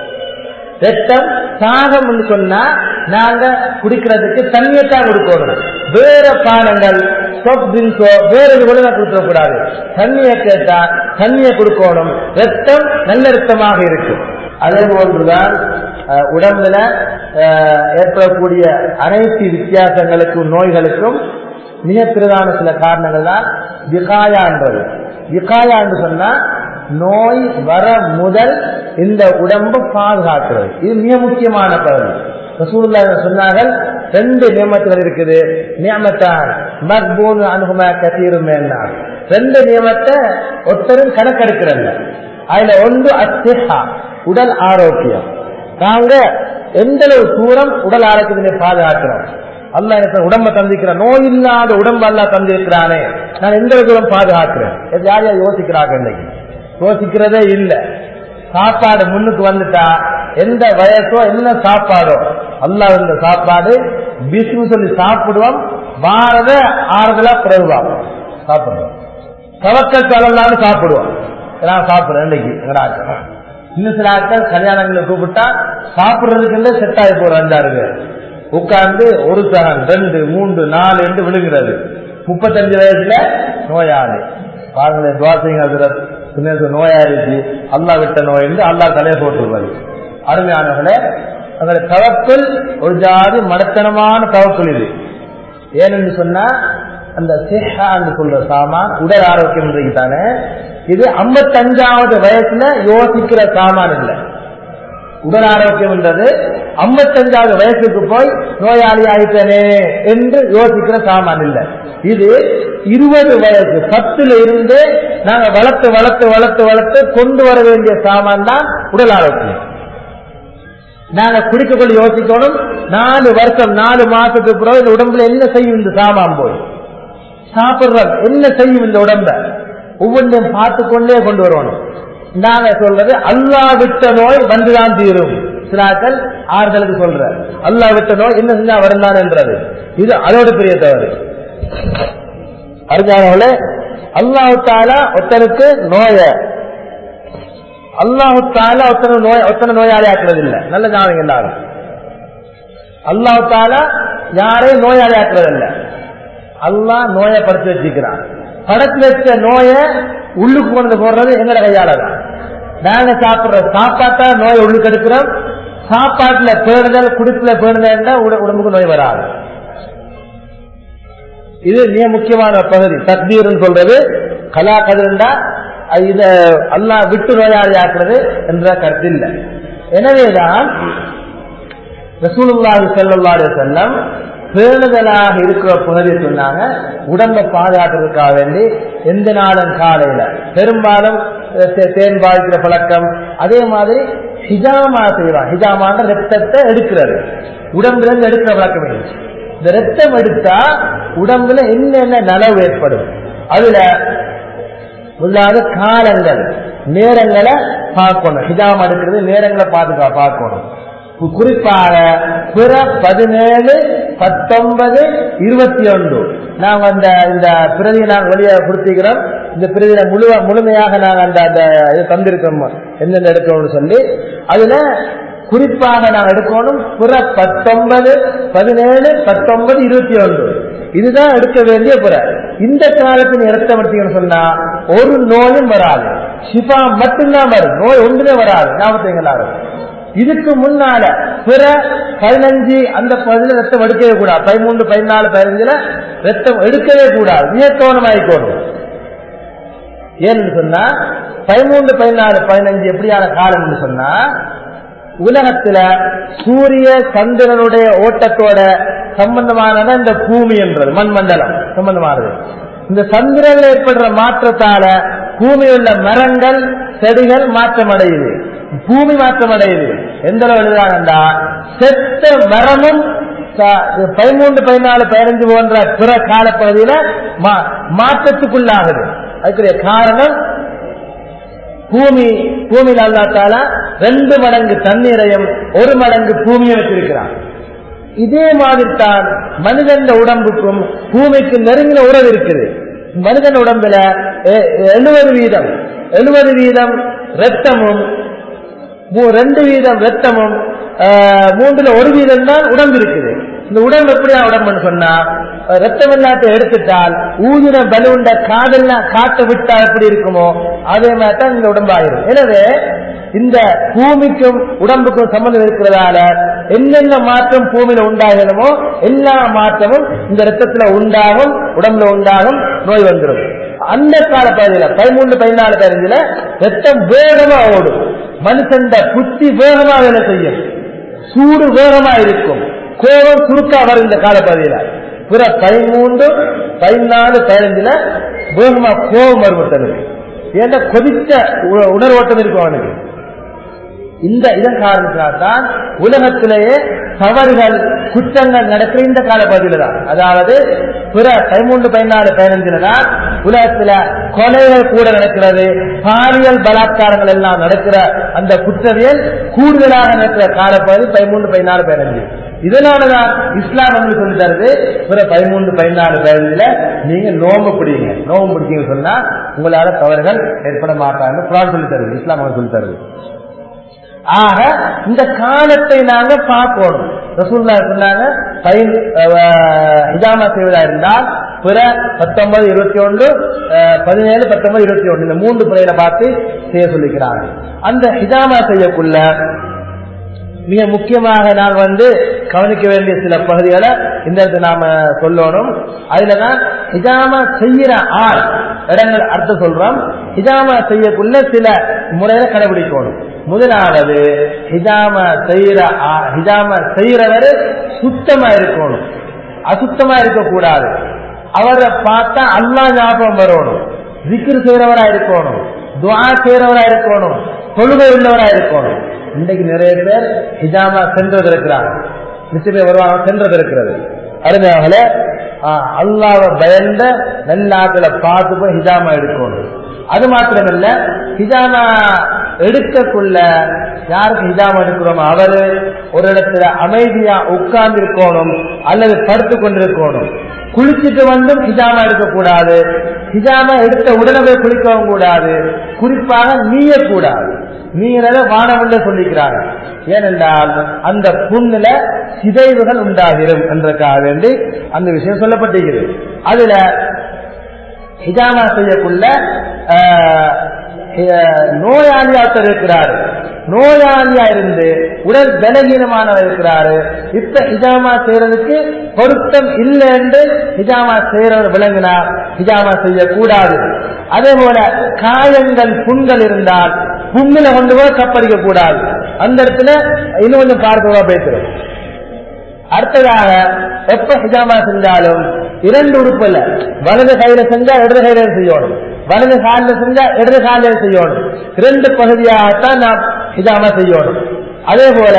ரத்தம் தாகம் சொன்னா நாங்க குடிக்கிறதுக்கு தண்ணியை தான் கொடுக்கணும் வேற பானங்கள் soft drinks ஓ வேற இது கூட கொடுத்துட கூடாது தண்ணியை கேட்டா தண்ணியை கொடுக்கணும் ரத்தம் நல்ல ரத்தமாக இருக்கும் அதே போன்றுதான் அஹ், உடம்புல அஹ், ஏற்படக்கூடிய அனைத்து வித்தியாசங்களுக்கும் நோய்களுக்கும் மிக பிரதான சில காரணங்கள் தான் விகாயான்றது விகாயா என்று சொன்னா நோய் வர முதல் இந்த உடம்பு பாதுகாக்கிறது இது மிக முக்கியமான பகுதி ரசூலுல்லாஹி சொன்னார்கள் ரெண்டு நியமத்துகள் இருக்குது நியமத்தான் மக்பூன் அனுகுமா கத்தீரும் ரெண்டு நியமத்தை ஒருத்தரும் கணக்கெடுக்கிறல்ல அதுல ஒன்று அத்திஹா உடல் ஆரோக்கியம் நாங்க எந்த அளவு தூரம் உடல் ஆரோக்கியத்தினை பாதுகாக்கிறோம் அல்ல எனக்கு உடம்ப தந்திக்கிற நோய் இல்லாத உடம்பு அல்ல தந்திருக்கிறானே நான் எந்த அளவு தூரம் பாதுகாக்கிறேன் இது யார் யார் யோசிக்கிறாங்க இன்னைக்கு யோசிக்கிறதே இல்லை சாப்பாடு முன்னுக்கு வந்துட்டா எந்த வயசோ என்ன சாப்பாடோ அல்லாஹ் இந்த சாப்பாடு பிஸ்னு சொல்லி சாப்பிடுவோம் பாரத ஆறுதலா பிறகுவாம் சாப்பிடுவோம் தவக்கல் சொல்லலாம்னு சாப்பிடுவோம் நான் சாப்பிடுறேன் இன்னைக்கு எங்கடா இன்னும் சில ஆட்கள் கல்யாணங்களை கூப்பிட்டா சாப்பிடுறதுக்கு செட் ஆகி போற அஞ்சாறு பேர் உட்கார்ந்து ஒரு சகன் ரெண்டு மூன்று நாலு என்று விழுகிறது முப்பத்தஞ்சு வயசுல நோயாளி பாருங்களேன் துவாசிங்க அதிரத் நோயாளிச்சு அல்லா விட்ட நோய் என்று அல்லா தலையை போட்டுருவாரு அருமையானவர்களே அந்த தவக்குள் ஒரு ஜாதி மடத்தனமான தவக்குள் இது ஏனென்று சொன்னா அந்த சிஹா என்று சொல்ற சாமான் உடல் ஆரோக்கியம் இன்றைக்கு தானே இது ஐம்பத்தஞ்சாவது வயசுல யோசிக்கிற சாமான் இல்லை உடல் ஆரோக்கியம் என்றது ஐம்பத்தஞ்சாவது வயசுக்கு போய் நோயாளி ஆயிட்டனே என்று யோசிக்கிற சாமான் இல்லை இது இருபது வயசு பத்துல இருந்து நாங்க வளர்த்து வளர்த்து வளர்த்து வளர்த்து கொண்டு வர வேண்டிய சாமான் தான் உடல் ஆரோக்கியம் நாங்க குடிக்கக்குள்ள யோசிக்கணும் நாலு வருஷம் நாலு மாசத்துக்கு பிறகு இந்த உடம்புல என்ன செய்யும் இந்த சாமான் போய் சாப்பிடுறோம் என்ன செய்யும் இந்த உடம்ப ஒவ்வொன்றையும் பார்த்து கொண்டே கொண்டு வரணும் நாங்க சொல்றது அல்லா விட்ட நோய் வந்துதான் தீரும் சிலாக்கள் ஆறுதலுக்கு சொல்ற அல்லா விட்ட நோய் என்ன செஞ்சா வருந்தான் என்றது இது அதோட பெரிய தவறு அறிஞர்களே அல்லாஹால ஒருத்தனுக்கு நோய அல்லாஹால ஒத்தனை நோய் ஒத்தனை நோயாளி ஆக்குறது இல்ல நல்ல ஞாபகம் எல்லாரும் அல்லாஹால யாரையும் நோயாளி ஆக்குறது இல்ல அல்லாஹ் நோயை படுத்து வச்சுக்கிறான் படத்து வச்ச நோய உள்ளுக்கு கொண்டு போடுறது எங்கட கையால தான் நாங்க சாப்பிடுற சாப்பாட்டா நோயை உள்ளுக்கு எடுக்கிறோம் சாப்பாட்டுல பேணுதல் குடிப்புல பேணுதல் உடம்புக்கு நோய் வராது இது மிக முக்கியமான பகுதி தக்தீர்னு சொல்றது கலா கதிரண்டா இத அல்லா விட்டு நோயாளி ஆக்குறது என்ற கருத்து இல்லை எனவேதான் ரசூலுல்லாஹி ஸல்லல்லாஹு செல்லம் பேணுதலாக இருக்கிற பகுதி சொன்னாங்க உடம்பை பாதுகாக்கிறதுக்காக வேண்டி எந்த நாளும் காலையில பெரும்பாலும் தே- தேன் பாய்க்கிற பழக்கம் அதே மாதிரி ஹிஜாமா செய்வான் ஹிஜாமான ரத்தத்தை எடுக்கிறது உடம்புல இருந்து எடுக்கிற பழக்கம் இருந்துச்சு இந்த ரத்தம் எடுத்தா உடம்புல என்னென்ன நலவு ஏற்படும் அதுல முதலாவது காலங்கள் நேரங்களை பார்க்கணும் ஹிஜாம் எடுக்கிறது நேரங்களை பாதுகா பார்க்கணும் கு- குறிப்பாக பிற பதினேழு பத்தொன்பது இருபத்தி ஒன்று நாங்க அந்த இந்த பிரதியை நாங்கள் வெளியே கொடுத்திக்கிறோம் இந்த பிரதியில முழு முழுமையாக நாங்கள் அந்த அந்த இது தந்திருக்கோம் எந்தெந்த எடுக்கணும்னு சொல்லி அதுல குறிப்பாக நான் எடுக்கணும் புற பத்தொன்பது பதினேழு பத்தொன்பது இருபத்தி ஒன்று இதுதான் எடுக்க வேண்டிய புற இந்த காலத்தில் இடத்தை மட்டும் சொன்னா ஒரு நோயும் வராது ஷிஃபா மட்டும்தான் வரும் நோய் ஒன்றுமே வராது ஞாபகத்தீங்களா இதுக்கு முன்னால பிற பதினஞ்சு அந்த பதில ரத்தம் எடுக்கவே கூடாது பதிமூன்று பதினாலு பதினஞ்சுல ரத்தம் எடுக்கவே கூடாது மிக கவனமாயிக்கணும் ஏன்னு சொன்னா பதிமூன்று பதினாலு பதினஞ்சு எப்படியான காலம்னு சொன்னா உலகத்துல சூரிய சந்திரனுடைய ஓட்டத்தோட சம்பந்தமானது இந்த பூமி என்றது மண் மண்டலம் சம்பந்தமானது இந்த சந்திரன்ல ஏற்படுற மாற்றத்தால பூமியில் உள்ள மரங்கள் செடிகள் மாற்றம் அடையுது பூமி மாற்றம் அடையுது எந்த அளவு எழுதுறாங்கண்டா செத்த மரமும் ச- பதிமூன்று பதினாலு பதினஞ்சு போன்ற பிற காலப்பகுதியில மா- மாற்றத்துக்குள்ளாகுது அதுக்குரிய காரணம் பூமி பூமியில் அல்லாத்தால ரெண்டு மடங்கு தண்ணீரையும் ஒரு மடங்கு பூமியை வச்சிருக்கிறான் இதே மாதிரி தான் மனிதன் உடம்புக்கும் பூமிக்கு நெருங்கின உறவு இருக்குது மனிதன் உடம்புல எழுபது வீதம் எழுபது வீதம் ரத்தமும் மூ- ரெண்டு வீதம் ரத்தமும் ஆஹ், மூன்றுல ஒரு வீதம் தான் உடம்பு இருக்குது இந்த உடம்பு எப்படியா உடம்புன்னு சொன்னா அஹ், ரத்தம் இல்லாத எடுத்துட்டால் ஊதின பலூண்ட காதெல்லாம் காட்ட விட்டா எப்படி இருக்குமோ அதே மாதிரி தான் இந்த உடம்பாயிரும் எனவே இந்த பூமிக்கும் உடம்புக்கும் சம்பந்தம் இருக்கிறதால என்னென்ன மாற்றம் பூமியில உண்டாகணுமோ எல்லா மாற்றமும் இந்த ரத்தத்துல உண்டாகும் உடம்புல உண்டாகும் நோய் வந்துடும் அந்த கால பகுதியில பதிமூன்று பதினாலு பதினஞ்சுல ரத்தம் வேகமா ஓடும் மனுஷன் புத்தி வேகமா வேலை செய்யும் சூடு வேகமா இருக்கும் கோபம் சுருக்கா வரும் இந்த காலப்பகுதியில பிற பதிமூன்று பதினாலு பதினஞ்சுல வேகமா கோபம் வரும் ஒருத்தனுக்கு ஏன்னா கொதிச்ச உ- உணர்வோட்டம் இருக்கும் அவனுக்கு இந்த இதன் காரணத்தினால் தான் உலகத்திலேயே தவறுகள் குற்றங்கள் நடக்கிற இந்த காலப்பகுதியில தான் அதாவது பிற பதிமூன்று பதினாலு பதினஞ்சுல தான் உலகத்துல கொலைகள் கூட நடக்கிறது பாலியல் பலாத்காரங்கள் எல்லாம் நடக்கிற அந்த குற்றவியல் கூடுதலாக நடக்கிற காலப்பகுதி பதிமூன்று பதினாலு பதினஞ்சு இதனாலதான் இஸ்லாம் வந்து சொல்லி தருது பிற பதிமூன்று பதினாலு பதினஞ்சுல நீங்க நோம்பு பிடிங்க நோம்பு பிடிச்சீங்க சொன்னா உங்களால தவறுகள் ஏற்பட மாட்டாங்க குரான் சொல்லி தருது இஸ்லாம் வந்து சொல்லி தருது ஆக இந்த காலத்தை நாங்க பார்க்கணும் ரசூல்லா சொன்னாங்க பயன் இதாமா செய்வதா இருந்தால் பிற பத்தொன்பது இருபத்தி ஒன்று பதினேழு பத்தொன்பது இருபத்தி ஒன்று இந்த மூன்று பிறையில பார்த்து செய்ய சொல்லிக்கிறாங்க அந்த ஹிஜாமா செய்யக்குள்ள மிக முக்கியமாக நான் வந்து கவனிக்க வேண்டிய சில பகுதிகளை இந்த இடத்துல நாம சொல்லணும் அதுலதான் ஹிஜாமா செய்யற ஆள் இடங்கள் அர்த்தம் சொல்றோம் ஹிஜாமா செய்யக்குள்ள சில முறையில கடைபிடிக்கணும் முதலாவது ஹிஜாமா செய்யற ஆ- ஹிஜாமா செய்யறவர் சுத்தமா இருக்கணும் அசுத்தமா இருக்கக்கூடாது அவரை பார்த்தா அல்லா ஞாபகம் வரணும் விக்கிரு செய்யறவரா இருக்கணும் துவா செய்யறவரா இருக்கணும் தொழுகை உள்ளவரா இருக்கணும் இன்னைக்கு நிறைய பேர் ஹிஜாமா சென்றது இருக்கிறாங்க நிச்சயமே வருவாங்க சென்றது இருக்கிறது அருமையாகல அல்லாவை பயந்த நல்லாக்களை பார்த்து போய் ஹிஜாமா எடுக்கணும் அது மாத்திரமல்ல ஹிஜாமா எடுக்கக்குள்ள யாருக்கு ஹிஜாமா எடுக்கிறோமோ அவரு ஒரு இடத்துல அமைதியா உட்கார்ந்து இருக்கணும் அல்லது படுத்து கொண்டிருக்கணும் குளிச்சுட்டு வந்தும் ஹிஜாமா எடுக்கக்கூடாது ஹிஜாமா எடுத்த உடனே போய் குளிக்கவும் கூடாது குறிப்பாக நீயக்கூடாது நீங்கள வானவல்ல சொல்லிக்கிறாங்க ஏனென்றால் அந்த புண்ணுல சிதைவுகள் உண்டாகிரும் என்றதுக்காக வேண்டி அந்த விஷயம் சொல்லப்பட்டிருக்கிறது அதுல ஹிஜாமா செய்யக்குள்ள ஆஹ், ஆஹ், நோயாளியாத்தர் இருக்கிறாரு நோயாளியா இருந்து உடல் பலகீனமானவர் இருக்கிறாரு இப்ப ஹிஜாமா செய்யறதுக்கு பொருத்தம் இல்லை என்று ஹிஜாமா செய்யறவர் விளங்கினா ஹிஜாமா செய்யக்கூடாது அதே போல காயங்கள் புண்கள் இருந்தால் புண்ணில கொண்டு போய் கப்படிக்க கூடாது அந்த இடத்துல இன்னும் கொஞ்சம் பார்க்கவா பேசுறோம் அடுத்ததாக எப்ப ஹிஜாமா செஞ்சாலும் இரண்டு உறுப்புல வலது கையில செஞ்சா இடது கையில செய்யணும் வலது காலில் செஞ்சா இடது காலில் செய்யணும் இரண்டு பகுதியாகத்தான் நாம் ஹிஜாமா செய்யணும் அதே போல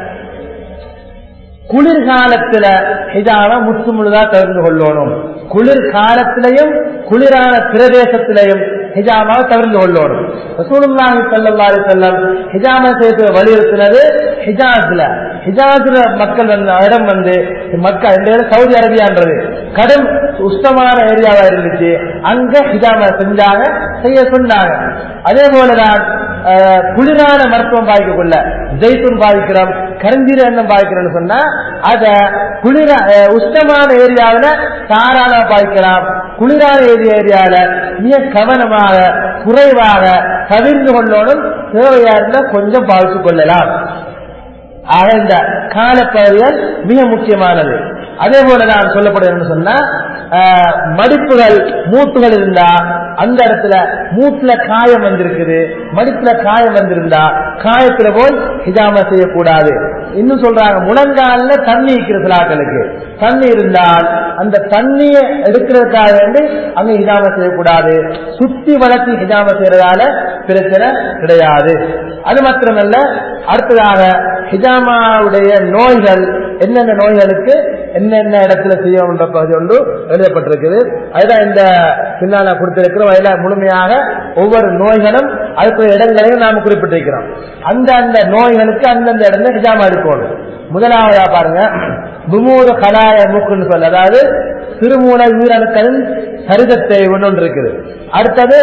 குளிர்காலத்துல ஹிஜாம முற்று முழுதா தவிர்த்து கொள்ளணும் குளிர்காலத்திலையும் குளிரான பிரதேசத்திலையும் ஹிஜாமாவை தவிர்த்து கொள்ளணும் ரசூலுல்லாஹி ஸல்லல்லாஹு அலைஹி வஸல்லம் ஹிஜாமா செய்து வலியுறுத்தினது ஹிஜாஸ்ல ஹிஜாஸ்ல மக்கள் வந்து இடம் வந்து மக்கள் இந்த இடம் சவுதி அரேபியான்றது கடும் உஷ்ணமான ஏரியாவா இருந்துச்சு அங்க ஹிஜாமா செஞ்சாங்க செய்ய சொன்னாங்க அதே போலதான் அஹ், குளிரான மருத்துவம் பாதிக்கக்குள்ள ஜெய்தூன் பாதிக்கிறோம் கருஞ்சீர எண்ணம் பாதிக்கிறோம்னு சொன்னா அத குளிர அஹ், உஷ்ணமான ஏரியாவில தாராளமா பாதிக்கலாம் குளிரான ஏரியா ஏரியாவில மிக கவனமாக குறைவாக தவிர்த்து கொள்ளணும் தேவையா இருந்தா கொஞ்சம் பாதித்துக் கொள்ளலாம் ஆக இந்த காலப்பகுதிகள் மிக முக்கியமானது அதே போல நான் சொல்லப்படுறது சொன்னா ஆஹ், மடிப்புகள் மூட்டுகள் இருந்தா அந்த இடத்துல மூட்டுல காயம் வந்திருக்குது மடிப்புல காயம் வந்திருந்தா காயத்துல போய் ஹிஜாம செய்யக்கூடாது இன்னும் சொல்றாங்க முழங்கால்ல தண்ணி இருக்கிற சிலாக்களுக்கு தண்ணி இருந்தால் அந்த தண்ணியை எடுக்கிறதுக்காக வேண்டி அங்க ஹிஜாம செய்யக்கூடாது சுத்தி வளர்த்தி ஹிஜாம செய்யறதால பிரச்சனை கிடையாது அது மாத்திரமல்ல அடுத்ததாக ஹிஜாமாவுடைய நோய்கள் என்னென்ன நோய்களுக்கு என்னென்ன இடத்துல செய்யணுன்ற பகுதி ஒன்று எழுதப்பட்டிருக்குது அதுதான் இந்த பின்னால கொடுத்திருக்கிற வயல முழுமையாக ஒவ்வொரு நோய்களும் அதுக்குரிய இடங்களையும் நாம் குறிப்பிட்டிருக்கிறோம் அந்த அந்த நோய்களுக்கு அந்தந்த இடத்துல ஹிஜாமா இருக்கணும் முதலாவதா பாருங்க முமூறு கலாய மூக்குன்னு சொல்ல அதாவது சிறுமூல உயிரணுக்களின் சரிதத்தை ஒன்று இருக்குது அடுத்தது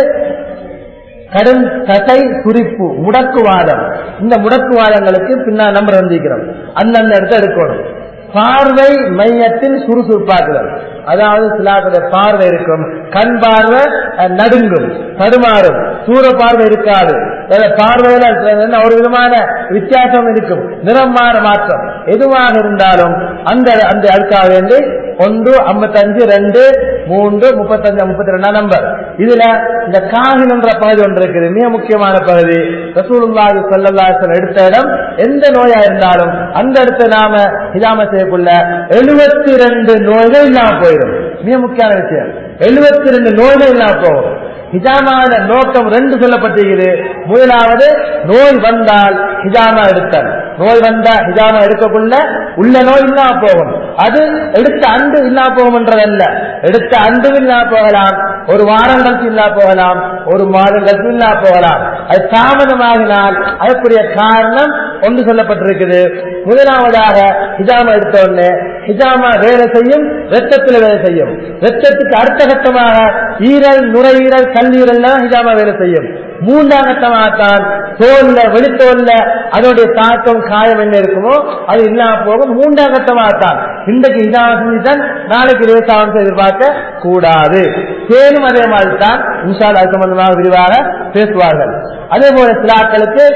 கடும் தசை குறிப்பு முடக்குவாதம் இந்த முடக்குவாதங்களுக்கு பின்னால் நம்பர் வந்திருக்கிறோம் அந்தந்த இடத்த எடுக்கணும் பார்வை மையத்தில் சுறுசுறுப்பாக்குதல் அதாவது சிலாக்களுடைய பார்வை இருக்கும் கண் பார்வை அஹ், நடுங்கும் தடுமாறும் சூர பார்வை இருக்காது அதுல பார்வையில என்ன ஒரு விதமான வித்தியாசம் இருக்கும் நிறம் மாற மாற்றம் எதுவாக இருந்தாலும் அந்த அந்த அதுக்காக வேண்டி ஒன்று ஐம்பத்தஞ்சு ரெண்டு மூன்று முப்பத்தஞ்சு முப்பத்தி ரெண்டாம் நம்பர் இதுல இந்த காகில் என்ற பகுதி ஒன்று இருக்குது மிக முக்கியமான பகுதி ரசூலுல்லாஹி ஸல்லல்லாஹு அலைஹி வஸல்லம் எடுத்த இடம் எந்த நோயா இருந்தாலும் அந்த இடத்தை நாம இல்லாம செய்யக்குள்ள எழுபத்தி ரெண்டு நோய்கள் இல்லாம போயிடும் மிக முக்கியமான விஷயம் எழுபத்தி ரெண்டு நோய்கள் இல்லாம போகும் ஹிஜாமான நோக்கம் ரெண்டு சொல்லப்பட்டிருக்கிறது முதலாவது நோய் வந்தால் ஹிஜாமா எடுத்தல் நோய் வந்தா ஹிஜாமா எடுக்கக்குள்ள உள்ள நோய் இல்லாம போகும் அது எடுத்த அன்பு இல்லாம போகும் என்றதல்ல எடுத்த அன்பு இல்லாம போகலாம் ஒரு வாரம் கழிச்சு இல்லா போகலாம் ஒரு மாதம் கழிச்சு இல்லா போகலாம் அது தாமதமாகினால் அதற்குரிய காரணம் ஒன்று சொல்லப்பட்டிருக்குது முதலாவதாக ஹிஜாமா எடுத்த உடனே ஹிஜாமா வேலை செய்யும் ரத்தத்தில் வேலை செய்யும் ரத்தத்துக்கு அடுத்த கட்டமாக ஈரல் நுரையீரல் கல்லீரல் ஹிஜாமா வேலை செய்யும் மூன்றாம் கட்டமாகத்தான் தோல்ல வெளித்தோல்ல அதனுடைய தாக்கம் காயம் என்ன இருக்குமோ அது இல்லாம போகும் மூன்றாம் கட்டமாகத்தான் இன்றைக்கு ஹிஜாமா செஞ்சுதான் நாளைக்கு லேசாவது எதிர்பார்க்க கூடாது சேரும் அதே மாதிரி தான் இன்ஷால் அது சம்பந்தமாக விரிவாக பேசுவார்கள் அதே போல சிலாக்களுக்கு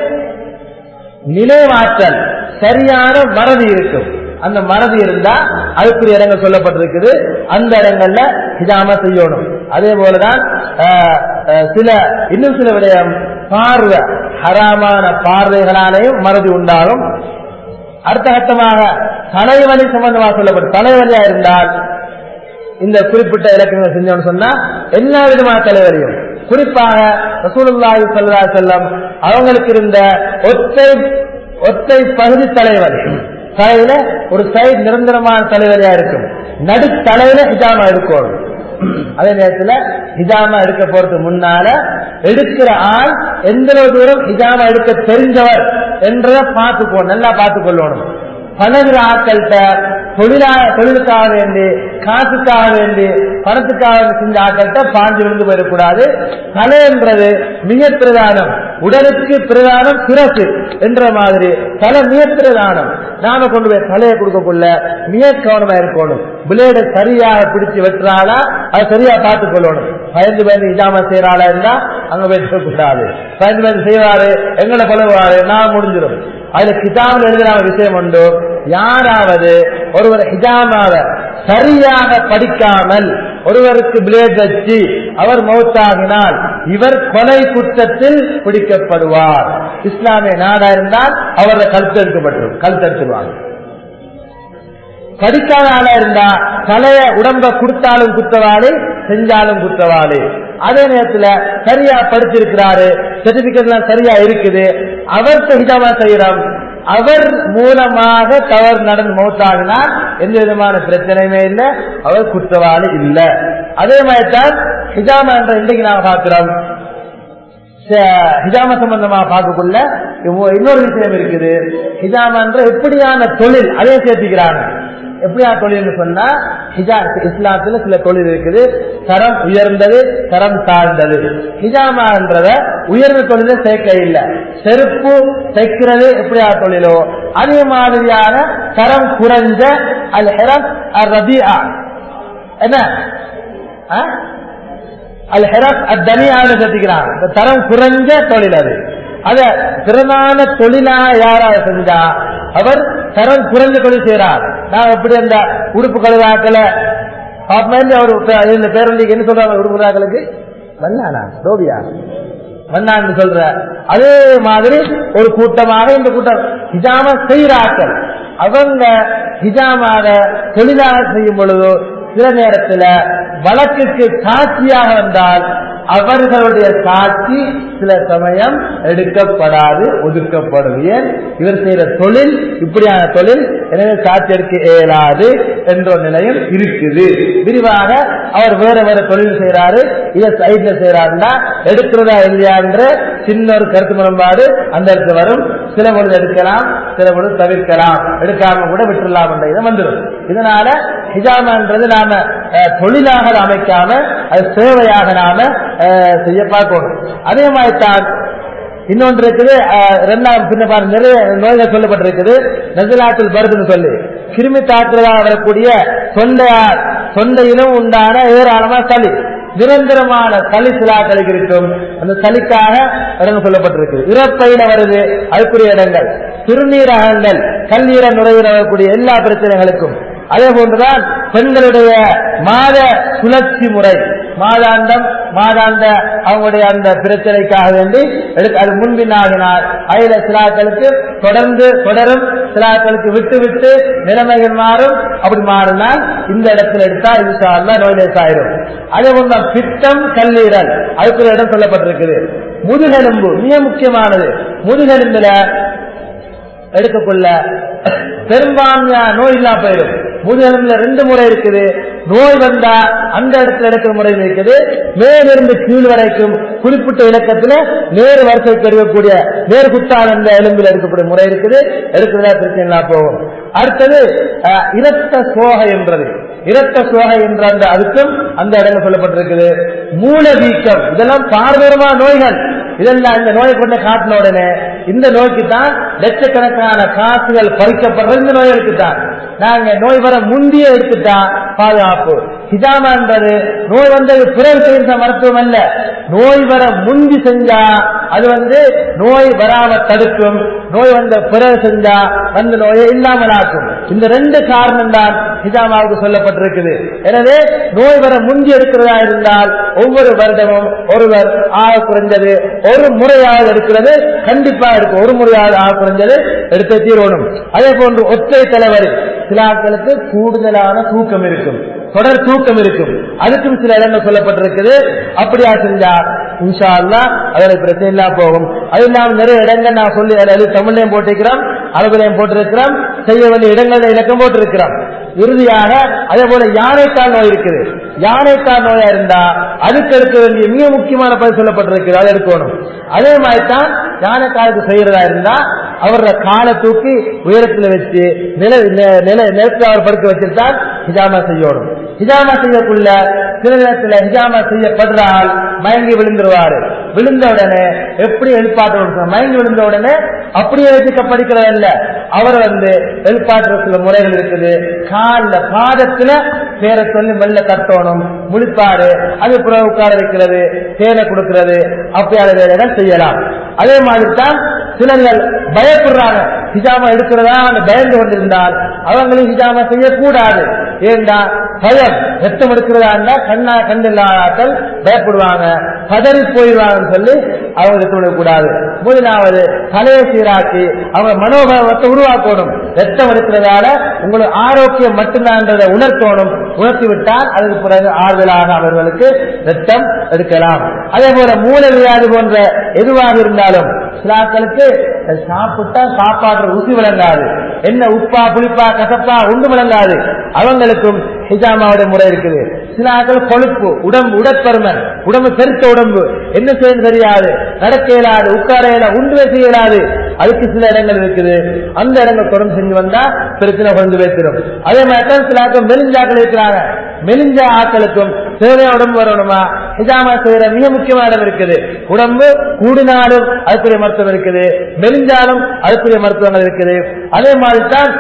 நினைவாற்றல் சரியான மறதி இருக்கும் அந்த மறதி இருந்தா அதுக்குரிய இடங்கள் சொல்லப்பட்டிருக்குது அந்த இடங்கள்ல ஹிஜாமா செய்யணும் அதே போலதான் ஆஹ், ஆஹ், சில இன்னும் சில விடயம் பார்வை ஹராமான பார்வைகளாலேயும் மறதி உண்டாகும் அடுத்த கட்டமாக தலைவலி சம்பந்தமாக சொல்லப்படும் தலைவலியா இருந்தால் இந்த குறிப்பிட்ட இலக்கணங்கள் செஞ்சோம்னு சொன்னா எல்லா விதமான தலைவலியும் குறிப்பாக ரசூலுல்லாஹி ஸல்லல்லாஹு அலைஹி வஸல்லம் அவங்களுக்கு இருந்த ஒற்றை ஒற்றை பகுதி தலைவலி தலையில ஒரு சைடு நிரந்தரமான தலைவலியா இருக்கும் நடு தலையில ஹிஜாமா இருக்கும் அதே நேரத்துல ஹிஜாமா எடுக்க போறதுக்கு முன்னால எடுக்கிற ஆள் எந்த அளவு தூரம் ஹிஜாமா எடுக்க தெரிஞ்சவர் என்றதை பார்த்துக்கோ நல்லா பார்த்துக்கொள்ளணும் பழகிற ஆட்கள்கிட்ட தொழிலா தொழிலுக்காக வேண்டி காசுக்காக வேண்டி பணத்துக்காக வேண்டி செஞ்ச ஆட்கள்கிட்ட பாஞ்சு விழுந்து போயிடக்கூடாது தலை என்றது மிக பிரதானம் உடலுக்கு பிரதானம் சிரசு என்ற மாதிரி தலை மிக பிரதானம் நாம கொண்டு போய் தலையை கொடுக்கக்குள்ள மிக கவனமா இருக்கணும் பிளேடை சரியாக பிடிச்சு வெட்டுறாளா அதை சரியா பார்த்துக் கொள்ளணும் பயந்து பயந்து இஜாம செய்யறாளா இருந்தா அங்க வெட்டக்கூடாது பயந்து பயந்து செய்வாரு எங்களை கொள்ளுவாரு நான் முடிஞ்சிடும் அதுல கிதாபில் எழுதுற விஷயம் உண்டு யாராவது ஒருவர் ஹிஜாமாவ சரியாக படிக்காமல் ஒருவருக்கு பிளேட் வச்சு அவர் மௌத்தாகினால் இவர் கொலை குற்றத்தில் பிடிக்கப்படுவார் இஸ்லாமிய நாடா இருந்தால் அவரை கழுத்தெடுக்கப்பட்டு கழுத்தெடுத்துருவாங்க படிக்காத ஆளா இருந்தா தலைய உடம்ப கொடுத்தாலும் குற்றவாளி செஞ்சாலும் குற்றவாளி அதே நேரத்துல சரியா படிச்சிருக்கிறாரு சர்டிபிகேட் எல்லாம் சரியா இருக்குது அவர்கிட்ட ஹிஜாமா செய்யறோம் அவர் மூலமாக தவறு நடந்து மௌத்தாகினா எந்த விதமான பிரச்சனையுமே இல்லை அவர் குற்றவாளி இல்லை அதே மாதிரி தான் ஹிஜாமா என்ற இன்றைக்கு நாம பார்க்கிறோம் ஹிஜாம சம்பந்தமா பார்க்கக்குள்ள இன்னொரு விஷயம் இருக்குது ஹிஜாமா என்ற எப்படியான தொழில் அதே சேர்த்துக்கிறாங்க எப்படியா தொழில்னு சொன்னா ஹிஜா இஸ்லாத்துல சில தொழில் இருக்குது தரம் உயர்ந்தது தரம் தாழ்ந்தது ஹிஜாமான்றத உயர்ந்த தொழில சேர்க்க இல்லை செருப்பு தைக்கிறது எப்படியா தொழிலோ அதே மாதிரியான தரம் குறைஞ்ச அல் ஹெரம் ரபியா என்ன அல் ஹெரப் அத்தனியாக சேர்த்துக்கிறான் இந்த தரம் குறைஞ்ச தொழில் அது அத பிரதான தொழிலா யாராவது செஞ்சா அவர் தரம் குறைஞ்ச தொழில் செய்யறார் நான் எப்படி அந்த உடுப்பு கழுவாக்கல அவர் இந்த பேரண்டிக்கு என்ன சொல்றாங்க உடுப்பு கழுவாக்களுக்கு வண்ணானா டோபியா வண்ணான்னு சொல்ற அதே மாதிரி ஒரு கூட்டமாக இந்த கூட்டம் ஹிஜாம செய்கிறார்கள் அவங்க ஹிஜாமாக தொழிலாக செய்யும் பொழுதோ சில நேரத்தில் வழக்குக்கு சாட்சியாக வந்தால் அவர்களுடைய சாட்சி சில சமயம் எடுக்கப்படாது ஒதுக்கப்படும் ஏன் இவர் செய்யற தொழில் இப்படியான தொழில் எனவே சாட்சி எடுக்க இயலாது என்ற ஒரு நிலையம் இருக்குது விரிவாக அவர் வேற வேற தொழில் செய்யறாரு இதை சைட்ல செய்யறாருன்னா எடுக்கிறதா இல்லையான்ற சின்ன ஒரு கருத்து முரண்பாடு அந்த இடத்துல வரும் சில பொழுது எடுக்கலாம் சில பொழுது தவிர்க்கலாம் எடுக்காம கூட விட்டுடலாம் என்ற இதை வந்துடும் இதனால ஹிஜாமான்றது நாம தொழிலாக அமைக்காம அது சேவையாக நாம செய்ய பார்க்கணும் அதே மாதிரி தான் இன்னொன்று இருக்குது ரெண்டாம் பின்ன பாருங்க நிறைய நோய்கள் சொல்லப்பட்டிருக்குது நெசலாட்டில் பருதுன்னு சொல்லி கிருமி தாக்குதலாக வரக்கூடிய தொண்டையார் தொண்டையிலும் உண்டான ஏராளமான சளி நிரந்தரமான சளி சிலாக்களுக்கு இருக்கும் அந்த சளிக்காக இடம் சொல்லப்பட்டிருக்கு இறப்பையில வருது அதுக்குரிய இடங்கள் சிறுநீரகங்கள் கல்லீர நுரையீரல் வரக்கூடிய எல்லா பிரச்சனைகளுக்கும் அதே போன்றுதான் பெண்களுடைய மாத சுழற்சி முறை மாதாந்தம் மாதாந்த அவங்களுடைய அந்த பிரச்சனைக்காக வேண்டி அது முன்பின்னாகினார் அதில சிலாக்களுக்கு தொடர்ந்து தொடரும் சிலாக்களுக்கு விட்டு விட்டு நிலைமைகள் மாறும் அப்படி மாறினால் இந்த இடத்துல எடுத்தா இது நோய்லேஸ் ஆயிரும் அதே போல பித்தம் கல்லீரல் அதுக்கு ஒரு இடம் சொல்லப்பட்டிருக்குது முதுகெலும்பு மிக முக்கியமானது முதுகெலும்புல எடுக்கக்குள்ள பெரும்பான்மையான நோய் இல்லாம போயிடும் முதுகெலும்புல ரெண்டு முறை இருக்குது நோய் வந்தா அந்த இடத்துல எடுக்கிற முறை இருக்குது மேலிருந்து கீழ் வரைக்கும் குறிப்பிட்ட இலக்கத்துல நேரு வரிசைக்கு எடுக்கக்கூடிய நேரு குத்தால் அந்த எலும்பில் எடுக்கக்கூடிய முறை இருக்குது எடுக்கிறதா பிரச்சனை இல்லாம போகும் அடுத்தது இரத்த சோகை என்றது இரத்த சோகை என்ற அந்த அதுக்கும் அந்த இடங்கள் சொல்லப்பட்டிருக்குது மூல வீக்கம் இதெல்லாம் பார்வையமான நோய்கள் இதெல்லாம் இந்த நோயை கொண்ட காட்டின உடனே இந்த நோய்க்கு தான் லட்சக்கணக்கான காசுகள் பறிக்கப்படுற இந்த நோய்களுக்கு தான் நாங்க நோய் வர முந்திய எடுத்துட்டா பாதுகாப்பு ஹிஜாமான்றது நோய் வந்தது பிறகு செய்த மருத்துவம் அல்ல நோய் வர முந்தி செஞ்சா அது வந்து நோய் வராம தடுக்கும் நோய் வந்த பிறகு செஞ்சா வந்த நோயை இல்லாமல் ஆக்கும் இந்த ரெண்டு காரணம் தான் ஹிஜாமாவுக்கு சொல்லப்பட்டிருக்குது எனவே நோய் வர முந்தி எடுக்கிறதா இருந்தால் ஒவ்வொரு வருடமும் ஒருவர் ஆக குறைஞ்சது ஒரு முறையாக எடுக்கிறது கண்டிப்பா இருக்கும் ஒரு முறையாக ஆக குறைஞ்சது எடுத்து தீர்வணும் அதே போன்று ஒற்றை தலைவரி சில ஆட்களுக்கு கூடுதலான தூக்கம் இருக்கும் தொடர் தூக்கம் இருக்கும் அதுக்கும் சில இடங்கள் சொல்லப்பட்டிருக்குது அப்படியா செஞ்சா இன்ஷா அல்லா அதோட பிரச்சனை இல்லாம போகும் அது இல்லாம நிறைய இடங்கள் நான் சொல்லி அதாவது தமிழ்லையும் போட்டிருக்கிறோம் அரபுலையும் போட்டிருக்கிறோம் செய்ய வேண்டிய இடங்கள்ல இலக்கம் போட்டிருக்கிறோம் இறுதியாக அதே போல யானைக்கால் நோய் இருக்குது யானைக்கால் நோயா இருந்தா அதுக்கு எடுக்க வேண்டிய மிக முக்கியமான பதில் சொல்லப்பட்டிருக்குது அதை எடுக்கணும் அதே மாதிரி தான் யானைக்காலுக்கு செய்யறதா இருந்தா அவரோட காலை தூக்கி உயரத்துல வச்சு நில நில நிலத்தில் அவர் படுக்க வச்சுட்டால் ஹிஜாமா செய்யணும் ஹிஜாமா செய்யக்குள்ள சில நேரத்தில் ஹிஜாமா செய்யப்படுறால் மயங்கி விழுந்துருவாரு விழுந்த உடனே எப்படி எழுப்பாட்டு மயங்கி விழுந்த உடனே அப்படியே வச்சுக்க படிக்கிறது இல்ல அவர் வந்து எழுப்பாட்டுற சில முறைகள் இருக்குது கால பாதத்துல பேரை சொல்லி மெல்ல கட்டணும் முழிப்பாரு அது புற உட்கார வைக்கிறது தேனை கொடுக்கிறது அப்படியான வேலைகள் செய்யலாம் அதே மாதிரி தான் சிலர்கள் பயப்படுறாங்க ஹிஜாமா எடுக்கிறதா அந்த பயந்து கொண்டிருந்தால் அவங்களும் ஹிஜாமா செய்யக்கூடாது ஏண்டா பயம் ரத்தம் எடுக்கிறதா இருந்தா கண்ணா கண்டில்லாதாக்கள் பயப்படுவாங்க பதறி போயிடுவாங்கன்னு சொல்லி அவங்க ரத்தம் கூடாது முதலாவது தலையை சீராக்கி அவங்க மனோபாவத்தை உருவாக்கணும் ரத்தம் எடுக்கிறதால உங்களுக்கு ஆரோக்கியம் மட்டும்தான்றதை உணர்த்தணும் உணர்த்தி விட்டால் அதுக்கு பிறகு ஆறுதலாக அவர்களுக்கு ரத்தம் எடுக்கலாம் அதே போல மூல வியாதி போன்ற எதுவாக இருந்தாலும் சிலாக்களுக்கு சாப்பிட்டா சாப்பாடு ருசி விளங்காது என்ன உப்பா புளிப்பா கசப்பா உண்டு விளங்காது அவங்களுக்கும் ஹிஜாமாவுடைய முறை இருக்குது சில ஆட்கள் கொழுப்பு உடம்பு உடற்பருமன் உடம்பு பெருத்த உடம்பு என்ன செய்யணும் தெரியாது நடக்க இயலாது உட்கார இயலாது உண்டு செய்ய இயலாது அதுக்கு சில இடங்கள் இருக்குது அந்த இடங்கள் தொடர்ந்து செஞ்சு வந்தா பிரச்சனை கொண்டு வைத்திரும் அதே மாதிரி தான் சில ஆட்கள் மெலிஞ்சாக்கள் இருக்கிறாங்க மெலிஞ்ச ஆட்களுக்கும் தேவையான உடம்பு வரணுமா ஹிஜாமா செய்யற மிக முக்கியமான இடம் இருக்குது உடம்பு கூடினாலும் அதுக்குரிய மருத்துவம் இருக்குது மெலிஞ்சாலும் அதுக்குரிய மருத்துவங்கள் இருக்குது அதே மாதிரி தான்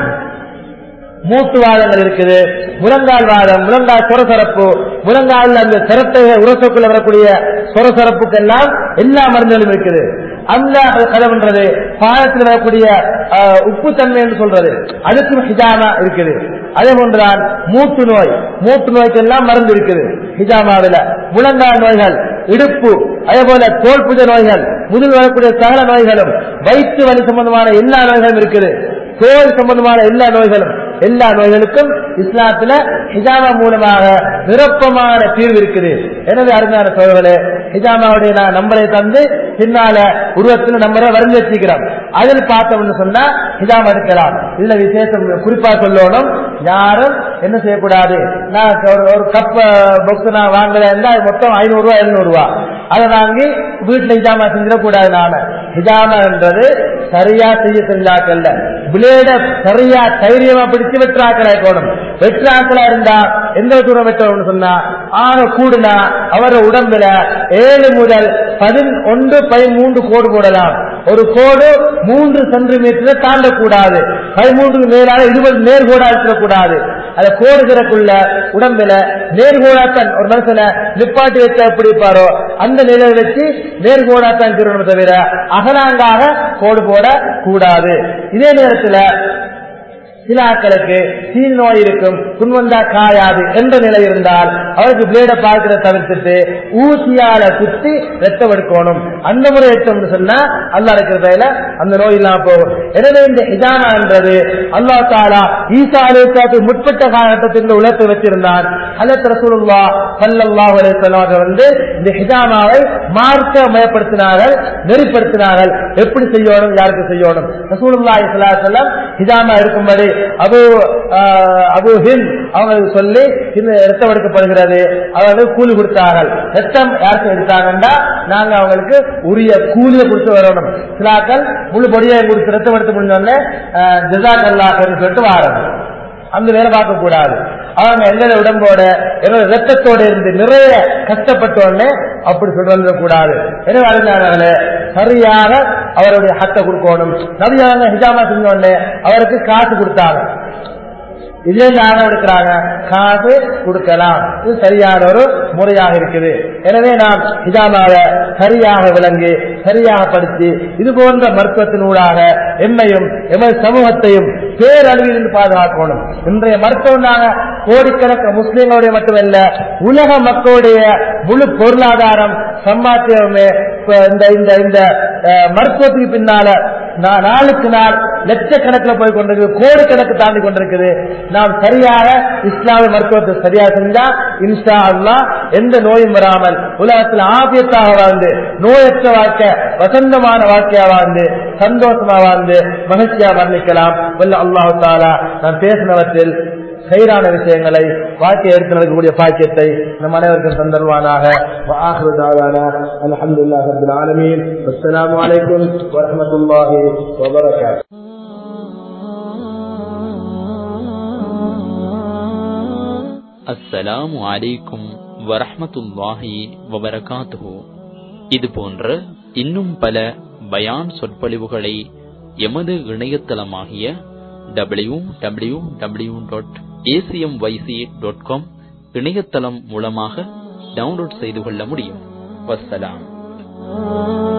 மூட்டு வாதங்கள் இருக்குது முழங்கால் வாதம் முழங்கால் சொரசரப்பு முழங்கால் அந்த சிரத்தை உரசக்குள்ள வரக்கூடிய சொரசரப்புக்கெல்லாம் எல்லா மருந்துகளும் இருக்குது அந்த கதவுன்றது பாயத்தில் வரக்கூடிய ஆஹ், உப்புத்தன்மை என்று சொல்றது அதுக்கும் ஹிஜாமா இருக்குது அதே போன்றுதான் மூட்டு நோய் மூட்டு நோய்க்கெல்லாம் மருந்து இருக்குது ஹிஜாமாவில முழங்கால் நோய்கள் இடுப்பு அதே போல தோல் புஜ நோய்கள் முதில் வரக்கூடிய சகல நோய்களும் வயிற்று வலி சம்பந்தமான எல்லா நோய்களும் இருக்குது தோல் சம்பந்தமான எல்லா நோய்களும் எல்லா நோய்களுக்கும் இஸ்லாத்துல ஹிஜாமா மூலமாக நிரப்பமான தீர்வு இருக்குது எனவே அருமையான சோழர்களே ஹிஜாமாவுடைய நான் நம்பரை தந்து பின்னால உருவத்தில் நம்பரை வரைஞ்சு வச்சுக்கிறோம் அதில் பார்த்தோம்னு சொன்னா ஹிஜாமா எடுக்கலாம் இதுல விசேஷம் குறிப்பா சொல்லணும் யாரும் என்ன செய்யக்கூடாது நான் ஒரு ஒரு கப் பொக்ஸ் நான் வாங்கல இருந்தா அது மொத்தம் ஐநூறு ரூபாய் எழுநூறு ரூபாய் அதை வாங்கி வீட்டுல ஹிஜாமா செஞ்சிடக்கூடாது நாம ஹிஜாமா என்றது சரியா செய்ய தெரிஞ்சாக்கல்ல பிளேட சரியா தைரியமா பிடிச்சு வெற்றாக்களா இருக்கணும் வெற்றாக்களா இருந்தா எந்த தூரம் வெட்டணும்னு சொன்னா ஆக கூடுனா அவர உடம்புல ஏழு முதல் பதினொன்று பதிமூன்று கோடு போடலாம் ஒரு கோடு மூன்று சென்டிமீட்டர் தாண்டக்கூடாது பதிமூன்றுக்கு மேலான இருபது நேர்கோடா இருக்கக்கூடாது அந்த கோடுகிறக்குள்ள உடம்புல நேர்கோடாத்தான் ஒரு மனுஷனை நிப்பாட்டி வச்சா எப்படி இருப்பாரோ அந்த நிலையை வச்சு நேர்கோடாத்தான் திருவண்ணம் தவிர அகலாங்காக கோடு போட கூடாது இதே நேரத்துல சில ஆட்களுக்கு சீல் நோய் இருக்கும் புண்வந்தா காயாது என்ற நிலை இருந்தால் அவருக்கு பிளேட பார்க்கிற தவிர்த்துட்டு ஊசியால குத்தி ரத்தம் எடுக்கணும் அந்த முறை எடுத்தோம்னு சொன்னா அல்லா இருக்கிற அந்த நோய் இல்லாம போகும் எனவே இந்த ஹிஜானா என்றது அல்லா தாலா ஈசா அலிசாக்கு முற்பட்ட காலகட்டத்தில் உலகத்தை வச்சிருந்தான் ஹலத் ரசூலுல்லா சல்லல்லாஹு அலைஹி வஸல்லம் வந்து இந்த ஹிஜாமாவை மார்க்க மயப்படுத்தினார்கள் நெறிப்படுத்தினார்கள் எப்படி செய்யணும் யாருக்கு செய்யணும் ரசூலுல்லாஹி ஸல்லல்லாஹு அலைஹி வஸல்லம் ஹிஜாமா இருக்கும்படி அபு ஆஹ், அபு ஹிந்த் அவங்களுக்கு சொல்லி இந்த ரத்தம் எடுக்கப்படுகிறது அவர்கள் கூலி கொடுத்தார்கள் ரத்தம் யாருக்கு எடுத்தாங்கன்னா நாங்க அவங்களுக்கு உரிய கூலியை கொடுத்து வரணும் சிலாக்கள் முழு பொடியை கொடுத்து ரத்தம் எடுத்து முடிஞ்சோடனே ஜிசாக் அல்லாஹ்னு சொல்லிட்டு வாரது அந்த வேலை பார்க்க கூடாது அவங்க எங்களோட உடம்போட எங்களோட ரத்தத்தோட இருந்து நிறைய கஷ்டப்பட்ட உடனே அப்படி சொல்ல வந்துடக்கூடாது எனவே அறிஞர்களே சரியாக அவருடைய ஹத்தை கொடுக்கணும் நபியாங்க ஹிஜாமா செஞ்ச உடனே அவருக்கு காசு கொடுத்தாங்க இதே ஞானம் எடுக்கிறாங்க காசு கொடுக்கலாம் இது சரியான ஒரு முறையாக இருக்குது எனவே நாம் ஹிஜாமாவை சரியாக விளங்கி சரியாக படித்து இது போன்ற மருத்துவத்தினூடாக எம்மையும் எமது சமூகத்தையும் பேரழிவில் பாதுகாக்கணும் இன்றைய மருத்துவம் நாங்க கோடிக்கணக்கு முஸ்லிம்களுடைய மட்டுமல்ல உலக மக்களுடைய முழு பொருளாதாரம் சம்பாத்தியமே இப்ப இந்த இந்த இந்த அஹ், மருத்துவத்துக்கு பின்னால நா- நாளுக்கு நாள் லட்சக்கணக்கில் போய் கொண்டிருக்கு கோடிக்கணக்கு தாண்டி கொண்டிருக்குது நாம் சரியாக இஸ்லாமிய மருத்துவத்தை சரியா செஞ்சா இன்ஷா அல்லாஹ் எந்த நோயும் வராமல் உலகத்தில் ஆபியத்தாக வாழ்ந்து நோயற்ற வாழ்க்கை வசந்தமான வாழ்க்கையா வாழ்ந்து சந்தோஷமா வாழ்ந்து மகிழ்ச்சியா வர்ணிக்கலாம் வல்ல அல்லாஹு தாலா நான் பேசினவற்றில் சைரான விஷயங்களை வாழ்க்கையை எடுத்து நடக்கக்கூடிய பாக்கியத்தை நம் அனைவருக்கும் தந்தருவானாக وآخر دعوانا الحمد لله رب العالمين والسلام عليكم ورحمة الله وبركاته அஸ்ஸலாமு அலைக்கும் வரஹ்மத்துல்லாஹி வபரகாத்துஹு இது போன்ற இன்னும் பல பயான் சொற்பொழிவுகளை எமது இணையதளமாகிய W W W dot A C M Y C dot com இணையதளம் மூலமாக டவுன்லோட் செய்து கொள்ள முடியும் வஸ்ஸலாம்